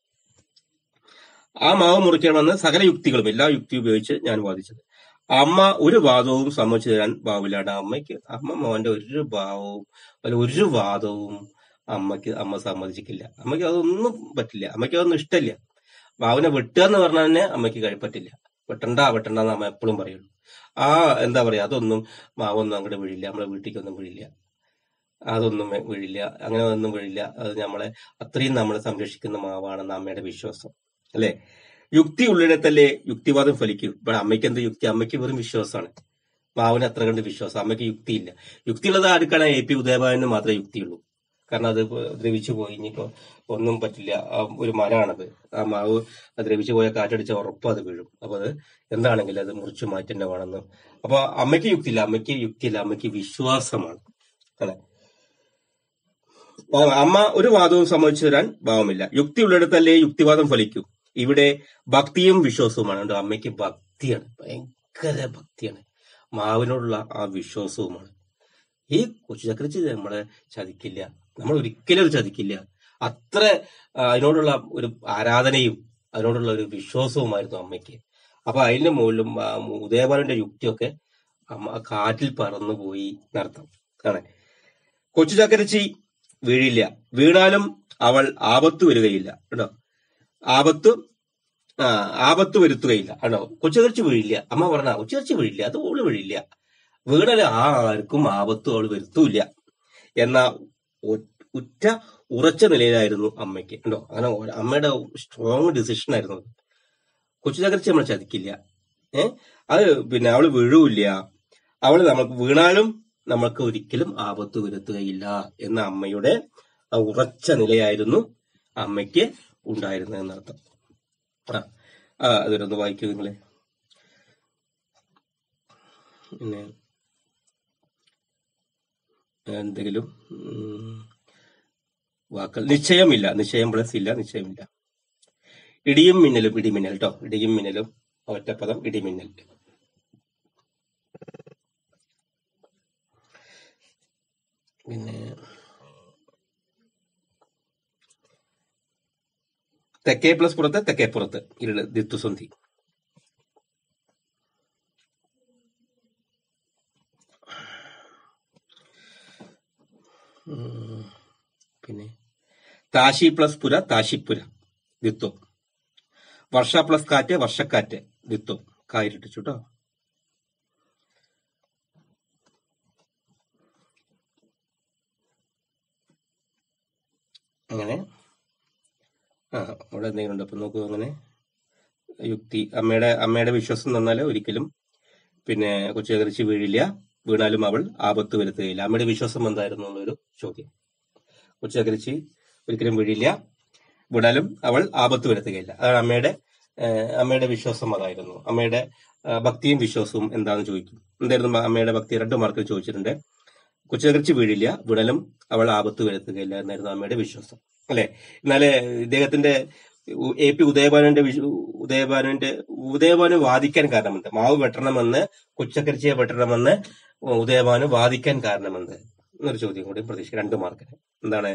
ആ മാവ് മുറിക്കണമെന്ന് സകല യുക്തികളും എല്ലാ യുക്തി ഉപയോഗിച്ച് ഞാൻ വാദിച്ചത് അമ്മ ഒരു വാദവും സമ്മതിച്ചു തരാൻ ഭാവിലാണ് അമ്മയ്ക്ക് അമ്മ മോന്റെ ഒരു ഭാവവും അല്ല ഒരു വാദവും അമ്മയ്ക്ക് അമ്മ സമ്മതിച്ചിട്ടില്ല അമ്മയ്ക്ക് അതൊന്നും പറ്റില്ല അമ്മയ്ക്ക് അതൊന്നും ഇഷ്ടമില്ല മാവിനെ വെട്ടുക എന്ന് പറഞ്ഞാൽ തന്നെ അമ്മയ്ക്ക് കഴി- പറ്റില്ല വെട്ടണ്ട വെട്ടണ്ട എന്ന് അമ്മ എപ്പോഴും പറയുള്ളൂ ആ എന്താ പറയാ അതൊന്നും മാവൊന്നും അങ്ങോട്ട് വീഴില്ല നമ്മളെ വീട്ടിലേക്കൊന്നും വീഴില്ല അതൊന്നും വെ- വീഴില്ല അങ്ങനെ ഒന്നും വീഴില്ല അത് നമ്മളെ അത്രയും നമ്മളെ സംരക്ഷിക്കുന്ന മാവാണെന്ന് അമ്മയുടെ വിശ്വാസം അല്ലെ യുക്തി ഉള്ളിടത്തല്ലേ യുക്തിവാദം ഫലിക്കും ഇവിടെ അമ്മയ്ക്ക് എന്ത് യുക്തി അമ്മയ്ക്ക് വെറും വിശ്വാസമാണ് മാവിന് അത്ര കണ്ട് വിശ്വാസം അമ്മയ്ക്ക് യുക്തിയില്ല യുക്തിയുള്ളത് ആർക്കാണ് എ പി ഉദയഭാവന് മാത്രമേ യുക്തിയുള്ളൂ കാരണം അത് ഇപ്പൊ ദ്രവിച്ചു പോയി ഇനിയിപ്പോ ഒന്നും പറ്റില്ല ആ ഒരു മരമാണത് ആ മാവ് അത് ദ്രവിച്ചു പോയ കാറ്റടിച്ച ഉറപ്പ് അത് വീഴും അപ്പൊ അത് എന്താണെങ്കിലും അത് മുറിച്ചു മാറ്റേണ്ട വേണമെന്ന് അപ്പൊ അമ്മയ്ക്ക് യുക്തിയില്ല അമ്മയ്ക്ക് യുക്തിയില്ല അമ്മയ്ക്ക് വിശ്വാസമാണ് അല്ലെ ആ, അമ്മ ഒരു വാദവും സമ്മതിച്ചു തരാൻ ഭാവമില്ല യുക്തി ഉള്ളിടത്തല്ലേ യുക്തിവാദം ഫലിക്കൂ ഇവിടെ ഭക്തിയും വിശ്വാസവുമാണ് ഉണ്ട് അമ്മയ്ക്ക് ഭക്തിയാണ് ഭയങ്കര ഭക്തിയാണ് മാവിനോടുള്ള ആ വിശ്വാസവുമാണ് ഈ കൊച്ചു ചക്രച്ച് നമ്മളെ ചതിക്കില്ല നമ്മൾ ഒരിക്കലും അത് ചതിക്കില്ല അത്ര ആ, അതിനോടുള്ള ഒരു ആരാധനയും അതിനോടുള്ള ഒരു വിശ്വാസവുമായിരുന്നു അമ്മയ്ക്ക് അപ്പൊ അതിന്റെ മുകളിലും ആ ഉദയബാലന്റെ യുക്തിയൊക്കെ അമ്മ കാറ്റിൽ പറന്നു പോയി നടത്താം ആണ് കൊച്ചു ചക്രച്ചി വീഴില്ല വീണാലും അവൾ ആപത്ത് വരികയില്ല കേട്ടോ ആപത്ത് ആ ആപത്ത് വരുത്തുകയില്ല കേട്ടോ കൊച്ചുകർച്ചി വീഴില്ല അമ്മ പറഞ്ഞ കൊച്ചുകർച്ചി വീഴില്ല അത് ഓള് വീഴില്ല വീണാല് ആർക്കും ആപത്തും അവള് വരുത്തൂല്ല എന്ന ഒ- ഉറ്റ ഉറച്ച നിലയിലായിരുന്നു അമ്മയ്ക്ക് ഉണ്ടോ അങ്ങനെ ഒ- അമ്മയുടെ സ്ട്രോങ് ഡിസിഷൻ ആയിരുന്നു അത് കൊച്ചു തകർച്ച നമ്മൾ ചതിക്കില്ല ഏ അത് പിന്നെ അവള് വീഴൂല്ല അവള് നമുക്ക് വീണാലും നമ്മൾക്ക് ഒരിക്കലും ആപത്ത് വരുത്തുകയില്ല എന്ന അമ്മയുടെ ആ ഉറച്ച നിലയായിരുന്നു അമ്മയ്ക്ക് ഉണ്ടായിരുന്നത് എന്നർത്ഥം ആ ആ അതൊരൊന്ന് വായിക്കൂ നിങ്ങളെ പിന്നെ എന്തെങ്കിലും ഉം, വാക്കുകൾ നിശ്ചയമില്ല നിശ്ചയം പ്ലസ് ഇല്ല നിശ്ചയമില്ല ഇടിയും മിന്നലും ഇടിമിന്നൽ കേട്ടോ ഇടിയും മിന്നലും ഒറ്റപ്പദം ഇടിമിന്നൽ പിന്നെ തെക്കേ പ്ലസ് പുറത്ത് തെക്കേ പുറത്ത് ഇരുള് ദിത്തുസന്ധി ഉം, പിന്നെ താശി പ്ലസ് പുര താശിപ്പുര ദിത്വം വർഷ പ്ലസ് കാറ്റ് വർഷക്കാറ്റ് ദിത്വം കായിരിട്ടിച്ചു കേട്ടോ അങ്ങനെ ആ അവിടെ എന്തെങ്കിലും ഉണ്ട് അപ്പൊ നോക്കൂ അങ്ങനെ യുക്തി അമ്മയുടെ അമ്മയുടെ വിശ്വാസം എന്ന് പറഞ്ഞാൽ ഒരിക്കലും പിന്നെ കൊച്ചുകറിച്ച് വീഴില്ല വീണാലും അവൾ ആപത്ത് വരുത്തുകയില്ല അമ്മയുടെ വിശ്വാസം എന്തായിരുന്നു എന്നുള്ളൊരു ചോദ്യം കൊച്ചുകറിച്ച് ഒരിക്കലും വീഴില്ല വീണാലും അവൾ ആപത്ത് വരുത്തുകയില്ല അതാണ് അമ്മയുടെ ഏഹ്, അമ്മയുടെ വിശ്വാസം അതായിരുന്നു അമ്മയുടെ ആ, ഭക്തിയും വിശ്വാസവും എന്താണെന്ന് ചോദിക്കും എന്തായിരുന്നു അമ്മയുടെ ഭക്തി രണ്ട് മാർക്കിൽ ചോദിച്ചിട്ടുണ്ട് കൊച്ചുകറിച്ച് വീഴില്ല വീണലും അവൾ ആപത്ത് വരുത്തുകയില്ല എന്നായിരുന്നു അമ്മയുടെ വിശ്വാസം അല്ലെ എന്നാല് ഇദ്ദേഹത്തിന്റെ എ പി ഉദയഭാനുവിന്റെ വിഷ- ഉദയഭാനുവിന്റെ ഉദയഭാനു വാദിക്കാൻ കാരണമെന്ത് മാവ് വെട്ടണമെന്ന് കൊച്ചക്കരിച്ചിയെ വെട്ടണമെന്ന് ഉദയഭാനു വാദിക്കാൻ കാരണമെന്ത് എന്നൊരു ചോദ്യം കൂടി പ്രതീക്ഷിക്കാം രണ്ട് മാർക്കിന് എന്താണ്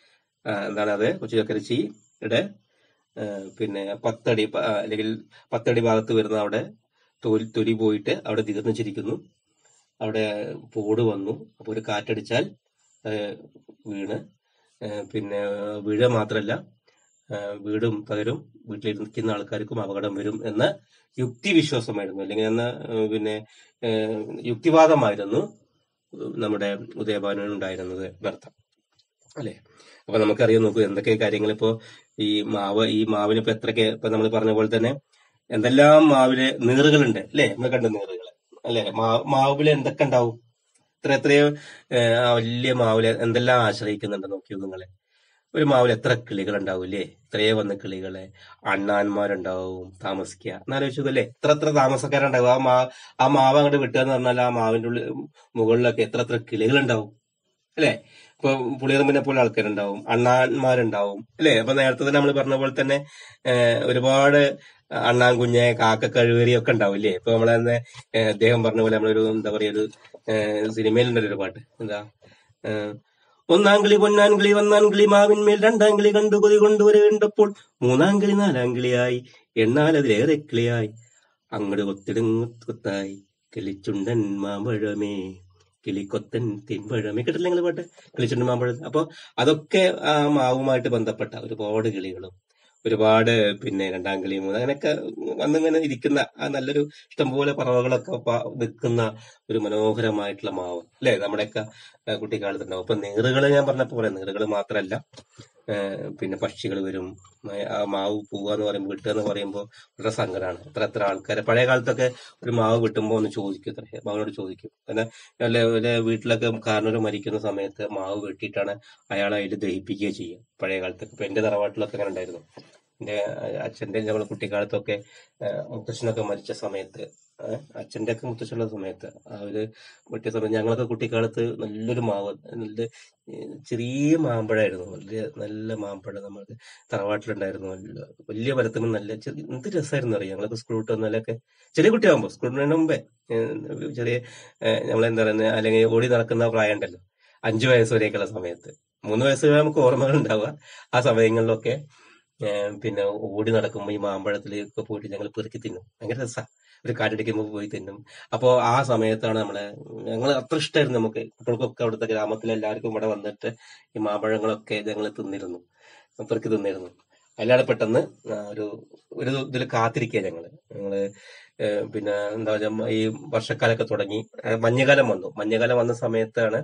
ആ, എന്താണ് അത് കൊച്ചുചക്കരിച്ചിയുടെ ആ, പിന്നെ പത്തടി പ- ആ, അല്ലെങ്കിൽ പത്തടി ഭാഗത്ത് വരുന്ന അവിടെ തൊലി തൊലി പോയിട്ട് അവിടെ തീർന്നിച്ചിരിക്കുന്നു അവിടെ പോട് വന്നു അപ്പൊ ഒരു കാറ്റടിച്ചാൽ ആ, വീണ് ആ, പിന്നെ വീഴ മാത്രല്ല ആ, വീടും പകരും വീട്ടിലിരിക്കുന്ന ആൾക്കാർക്കും അപകടം വരും എന്ന യുക്തി വിശ്വാസമായിരുന്നു അല്ലെങ്കിൽ എന്ന ആ, പിന്നെ ആ, യുക്തിവാദമായിരുന്നു നമ്മുടെ ഉദയഭാനുവിന് ഉണ്ടായിരുന്നത് എന്നർത്ഥം അല്ലെ അപ്പൊ നമുക്കറിയാം നോക്കൂ എന്തൊക്കെ കാര്യങ്ങൾ ഇപ്പോ ഈ മാവ് ഈ മാവിന് ഇപ്പൊ എത്രയൊക്കെ ഇപ്പൊ നമ്മൾ പറഞ്ഞ പോലെ തന്നെ എന്തെല്ലാം മാവില് നീറുകളുണ്ട് അല്ലെ നമ്മൾ കണ്ട നീറുകൾ അല്ലെ മാവില് എന്തൊക്കെ ഉണ്ടാവും ഇത്ര എത്രയോ ഏഹ്, ആ വലിയ മാവില് എന്തെല്ലാം ആശ്രയിക്കുന്നുണ്ട് നോക്കിയോ നിങ്ങളെ ഒരു മാവിൽ എത്ര കിളികൾ ഉണ്ടാവും അല്ലേ ഇത്രയേ വന്ന കിളികളെ അണ്ണാന്മാരുണ്ടാവും താമസിക്കുക എന്നാലോചിച്ചു അല്ലേ എത്ര എത്ര താമസക്കാരുണ്ടാവും ആ മാ ആ മാവ് അങ്ങോട്ട് വിട്ടുക എന്ന് പറഞ്ഞാൽ ആ മാവിന്റെ ഉള്ളിൽ മുകളിലൊക്കെ എത്ര എത്ര കിളികൾ ഉണ്ടാവും അല്ലെ ഇപ്പൊ പുളിയറമ്പിനെ പോലെ ആൾക്കാരുണ്ടാവും അണ്ണാന്മാരുണ്ടാവും അല്ലെ അപ്പൊ നേരത്തെ തന്നെ നമ്മൾ പറഞ്ഞ പോലെ തന്നെ ഏഹ്, ഒരുപാട് അണ്ണാൻ കുഞ്ഞ് കാക്ക കഴിവേരി ഒക്കെ ഉണ്ടാവും ഇല്ലേ ഇപ്പൊ നമ്മളെ തന്നെ ഏഹ്, അദ്ദേഹം പറഞ്ഞ പോലെ നമ്മളൊരു എന്താ പറയാ ഒരു ഏഹ്, സിനിമയിലുണ്ടല്ലോ ഒരു പാട്ട് എന്താ ഏഹ്, ഒന്നാം കിളി പൊന്നാൻ കിളി വന്നാൻ കിളി മാവിന്മേൽ രണ്ടാം കിളി കണ്ടു കൊതി കൊണ്ടുവരേണ്ടപ്പോൾ മൂന്നാം കിളി നാലാം കിളിയായി എണ്ണാൽ അതിലേറെ കിളിയായി അങ്ങട് കൊത്തിടുങ്ങുത്തായി കിളിച്ചുണ്ടൻ മാമ്പഴമേ കിളിക്കൊത്തൻ തിൻപഴമേ കേട്ടില്ല നിങ്ങൾ പാട്ട് കിളിച്ചുണ്ടൻ മാമ്പഴം അപ്പൊ അതൊക്കെ ആ മാവുമായിട്ട് ബന്ധപ്പെട്ട ഒരുപാട് കിളികളും ഒരുപാട് പിന്നെ രണ്ടാം കിളി മൂന്ന് അങ്ങനെയൊക്കെ വന്നിങ്ങനെ ഇരിക്കുന്ന ആ നല്ലൊരു ഇഷ്ടംപോലെ പറവകളൊക്കെ പ- നിൽക്കുന്ന ഒരു മനോഹരമായിട്ടുള്ള മാവ് അല്ലെ നമ്മുടെയൊക്കെ ആ, കുട്ടിക്കാലത്തുണ്ടാവും അപ്പൊ നീറുകൾ ഞാൻ പറഞ്ഞ പോലെ നീറുകൾ മാത്രമല്ല ആ, പിന്നെ പക്ഷികൾ വരും ആ മാവ് പോവുക എന്ന് പറയുമ്പോൾ വിട്ടുക എന്ന് പറയുമ്പോൾ വളരെ സങ്കടമാണ് എത്ര എത്ര ആൾക്കാരെ പഴയ കാലത്തൊക്കെ ഒരു മാവ് വിട്ടുമ്പോൾ ഒന്ന് ചോദിക്കും ഇത്ര മാവിനോട് ചോദിക്കും കാരണം അല്ലെ വല്ല വീട്ടിലൊക്കെ കാരണവർ മരിക്കുന്ന സമയത്ത് മാവ് വെട്ടിയിട്ടാണ് അയാളെ അതിൽ ദഹിപ്പിക്കുകയോ ചെയ്യുക പഴയ കാലത്തൊക്കെ ഇപ്പൊ എന്റെ തറവാട്ടിലൊക്കെ അങ്ങനെ ഉണ്ടായിരുന്നു എന്റെ അച്ഛന്റെ ഞങ്ങളെ കുട്ടിക്കാലത്തൊക്കെ ആ, മുത്തച്ഛനൊക്കെ മരിച്ച സമയത്ത് ആ, അച്ഛന്റെ ഒക്കെ മുത്തച്ഛനുള്ള സമയത്ത് അവര് വെട്ടിയ സമയത്ത് ഞങ്ങളൊക്കെ കുട്ടിക്കാലത്ത് നല്ലൊരു മാവ് നല്ല ഏ, ചെറിയ മാമ്പഴമായിരുന്നു വലിയ നല്ല മാമ്പഴം നമ്മൾക്ക് തറവാട്ടിലുണ്ടായിരുന്നു നല്ല വലിയ മരത്തുമ്പോൾ നല്ല ചെറിയ എന്ത് രസമായിരുന്നു അറിയാം ഞങ്ങളൊക്കെ സ്കൂൾ വിട്ട് വന്നാലൊക്കെ ചെറിയ കുട്ടിയാകുമ്പോൾ സ്കൂൾ വിടുന്നതിന് മുമ്പേ ഏ, ചെറിയ ഏ, നമ്മളെന്താ പറയുന്നത് അല്ലെങ്കിൽ ഓടി നടക്കുന്ന പ്രായം ഉണ്ടല്ലോ അഞ്ചു വയസ്സ് വരെയൊക്കെയുള്ള സമയത്ത് മൂന്ന് വയസ്സ് വരെ നമുക്ക് ഓർമ്മകൾ ഉണ്ടാവുക ആ സമയങ്ങളിലൊക്കെ ഏ, പിന്നെ ഓടി നടക്കുമ്പോൾ ഈ മാമ്പഴത്തിലേക്ക് പോയിട്ട് ഞങ്ങൾ പെറുക്കി തിന്നും ഭയങ്കര രസാ ഒരു കാറ്റടിക്കുമ്പോൾ പോയി തിന്നും അപ്പോ ആ സമയത്താണ് നമ്മളെ ഞങ്ങൾ അത്ര ഇഷ്ടമായിരുന്നു നമുക്ക് കുട്ടികൾക്കൊക്കെ അവിടുത്തെ ഗ്രാമത്തിലെ എല്ലാവർക്കും ഇവിടെ വന്നിട്ട് ഈ മാമ്പഴങ്ങളൊക്കെ ഞങ്ങൾ തിന്നിരുന്നു പെറുക്കി തിന്നിരുന്നു അതിലാണ് പെട്ടെന്ന് ആ ഒരു ഒരു ഇതിൽ കാത്തിരിക്കുക ഞങ്ങള് ഞങ്ങള് ഏ, പിന്നെ എന്താ പറയുക ഈ വർഷക്കാലമൊക്കെ തുടങ്ങി ഏ, മഞ്ഞുകാലം വന്നു മഞ്ഞുകാലം വന്ന സമയത്താണ്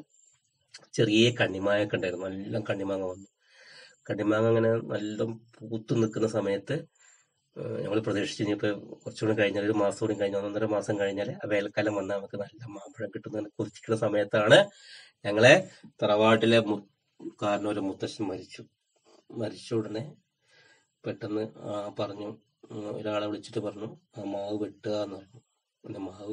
ചെറിയ കണ്ണിമായൊക്കെ ഉണ്ടായിരുന്നു നല്ല കണ്ണിമാങ്ങ വന്നു കണ്ണിമാങ്ങ അങ്ങനെ നല്ല പൂത്ത് നിൽക്കുന്ന സമയത്ത് ഞങ്ങൾ പ്രതീക്ഷിച്ച് ഇനിയിപ്പോ കുറച്ചുകൂടി കഴിഞ്ഞാൽ ഒരു മാസം കൂടി കഴിഞ്ഞാൽ ഒന്നൊന്നര മാസം കഴിഞ്ഞാൽ ആ വേനൽക്കാലം വന്നാൽ നമുക്ക് നല്ല മാമ്പഴം കിട്ടുന്ന കൊതിച്ചിരിക്കുന്ന സമയത്താണ് ഞങ്ങളെ തറവാട്ടിലെ മു കാരണം ഒരു മുത്തശ്ശൻ മരിച്ചു മരിച്ച ഉടനെ പെട്ടെന്ന് ആ പറഞ്ഞു ഉം, ഒരാളെ വിളിച്ചിട്ട് പറഞ്ഞു ആ മാവ് വെട്ടുക എന്ന് പറഞ്ഞു പിന്നെ മാവ്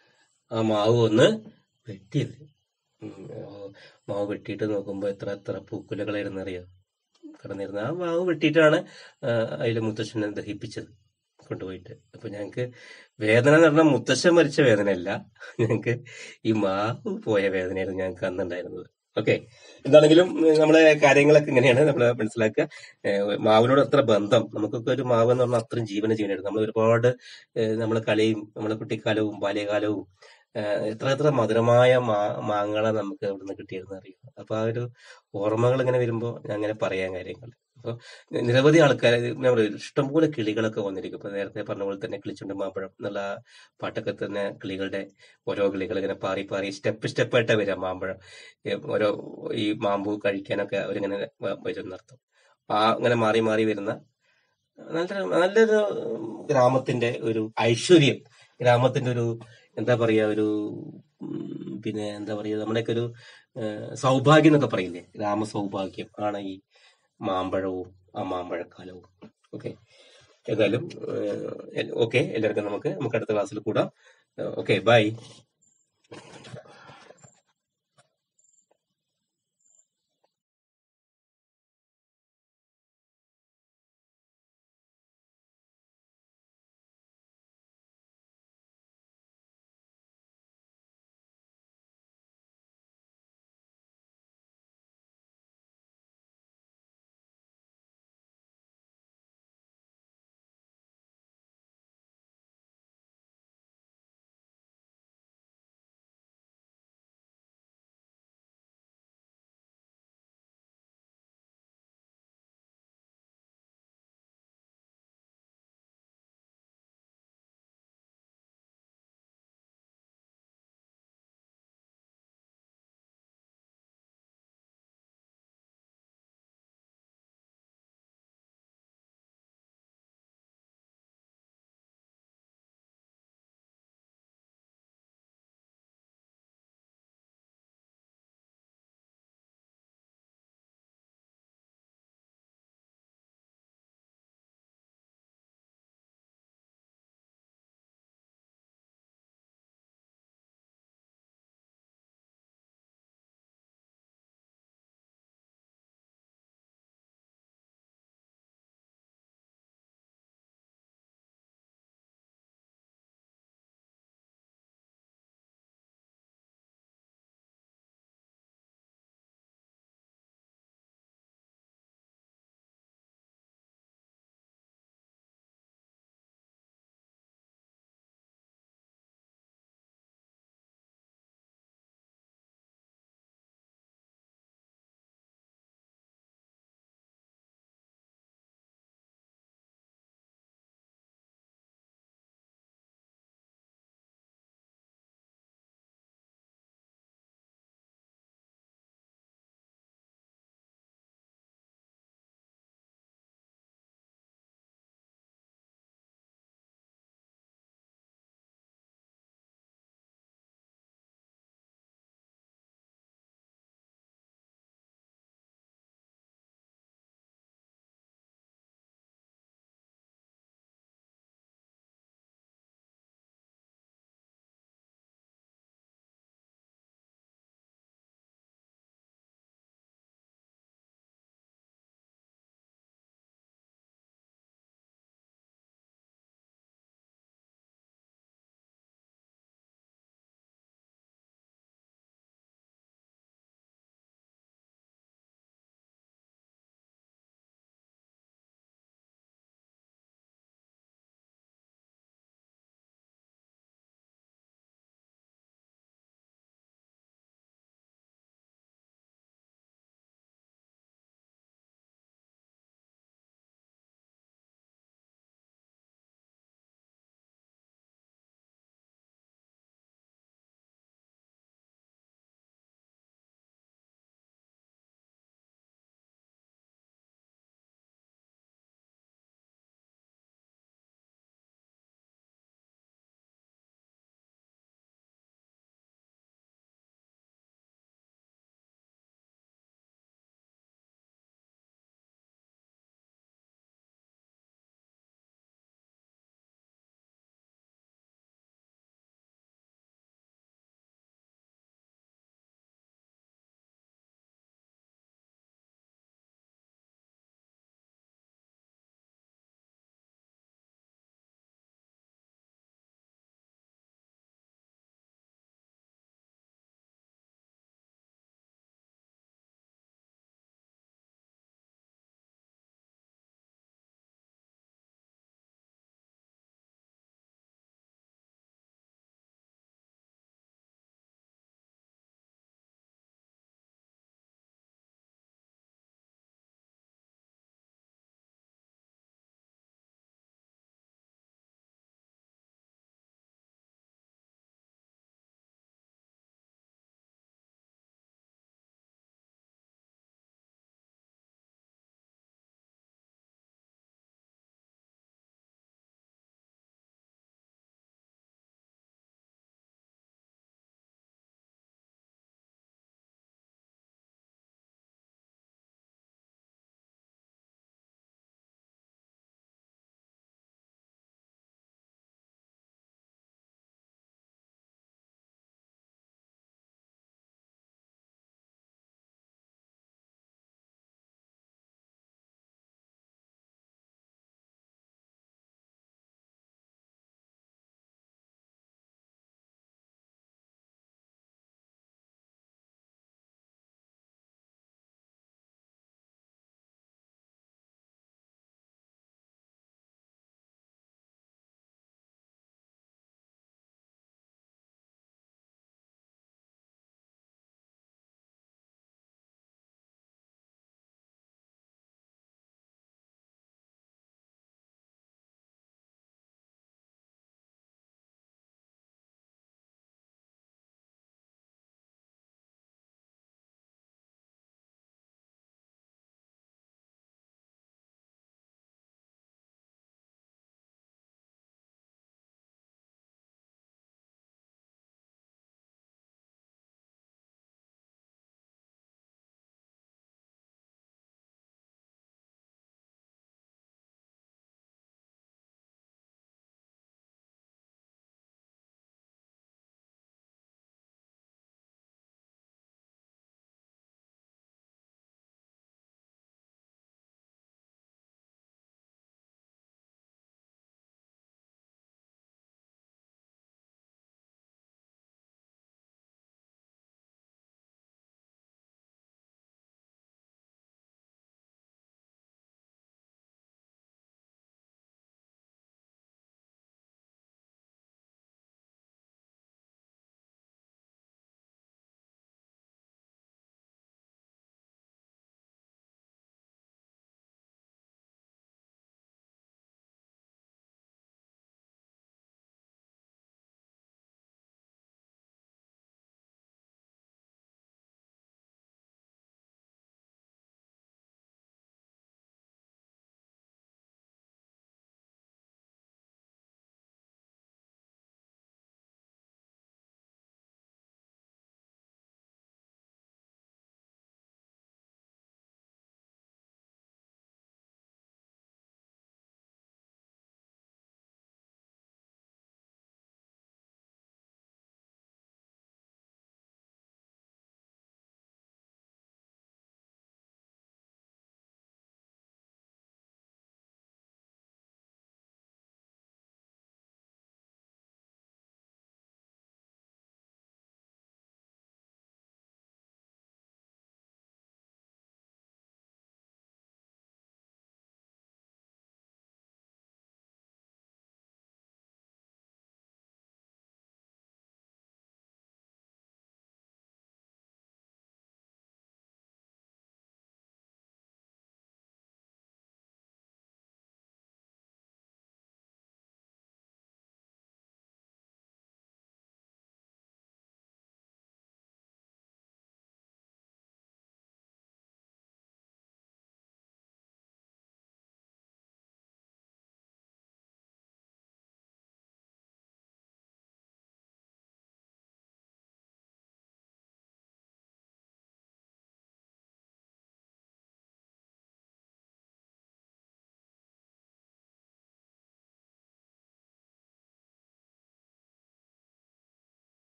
ആ മാവ് ഒന്ന് വെട്ടിയത് ഉം, ആ മാവ് വെട്ടിയിട്ട് നോക്കുമ്പോ എത്ര എത്ര പൂക്കുലകളായിരുന്നു അറിയാം കിടന്നിരുന്നത് ആ മാവ് വെട്ടിയിട്ടാണ് അതിലെ മുത്തശ്ശനെ ദഹിപ്പിച്ചത് കൊണ്ടുപോയിട്ട് അപ്പൊ ഞങ്ങക്ക് വേദന എന്ന് പറഞ്ഞാൽ മുത്തശ്ശൻ മരിച്ച വേദനയല്ല ഞങ്ങക്ക് ഈ മാവ് പോയ വേദനയായിരുന്നു ഞങ്ങൾക്ക് അന്നുണ്ടായിരുന്നത് ഓക്കെ എന്താണെങ്കിലും ഏഹ്, നമ്മളെ കാര്യങ്ങളൊക്കെ ഇങ്ങനെയാണ് നമ്മൾ മനസ്സിലാക്കുക ഏഹ്, മാവിനോട് അത്ര ബന്ധം നമുക്കൊക്കെ ഒരു മാവ് എന്ന് പറഞ്ഞാൽ അത്രയും ജീവന ജീവനായിരുന്നു നമ്മൾ ഒരുപാട് ഏഹ്, നമ്മളെ കളിയും നമ്മളെ കുട്ടിക്കാലവും ബാല്യകാലവും ഏഹ്, എത്ര എത്ര മധുരമായ മാ മാങ്ങളെ നമുക്ക് അവിടുന്ന് കിട്ടിയിരുന്നു അറിയാം അപ്പൊ ആ ഒരു ഓർമ്മകൾ ഇങ്ങനെ വരുമ്പോൾ ഞാൻ അങ്ങനെ പറയാൻ കാര്യങ്ങൾ അപ്പൊ നിരവധി ആൾക്കാർ ഞാൻ പറയും ഇഷ്ടംപോലെ കിളികളൊക്കെ വന്നിരിക്കും ഇപ്പൊ നേരത്തെ പറഞ്ഞ പോലെ തന്നെ കിളിച്ചുണ്ട് മാമ്പഴം എന്നുള്ള ആ പാട്ടൊക്കെ തന്നെ കിളികളുടെ ഓരോ കിളികൾ ഇങ്ങനെ പാറി പാറി സ്റ്റെപ്പ് സ്റ്റെപ്പായിട്ടാ വരാം മാമ്പഴം ഏ, ഓരോ ഈ മാമ്പൂ കഴിക്കാനൊക്കെ അവരിങ്ങനെ വ- വരും എന്നർത്ഥം ആ അങ്ങനെ മാറി മാറി വരുന്ന നല്ല നല്ലൊരു ഗ്രാമത്തിന്റെ ഒരു ഐശ്വര്യം ഗ്രാമത്തിന്റെ ഒരു എന്താ പറയാ ഒരു ഉം, പിന്നെ എന്താ പറയാ നമ്മുടെയൊക്കെ ഒരു ഏഹ്, സൗഭാഗ്യം എന്നൊക്കെ പറയില്ലേ ഗ്രാമ സൗഭാഗ്യം ആണ് ഈ മാമ്പഴവും ആ മാമ്പഴക്കാലവും ഓക്കെ ഏതായാലും ഓക്കെ എല്ലാവർക്കും നമുക്ക് നമുക്ക് അടുത്ത ക്ലാസ്സിൽ കൂടാം ഓക്കെ ബൈ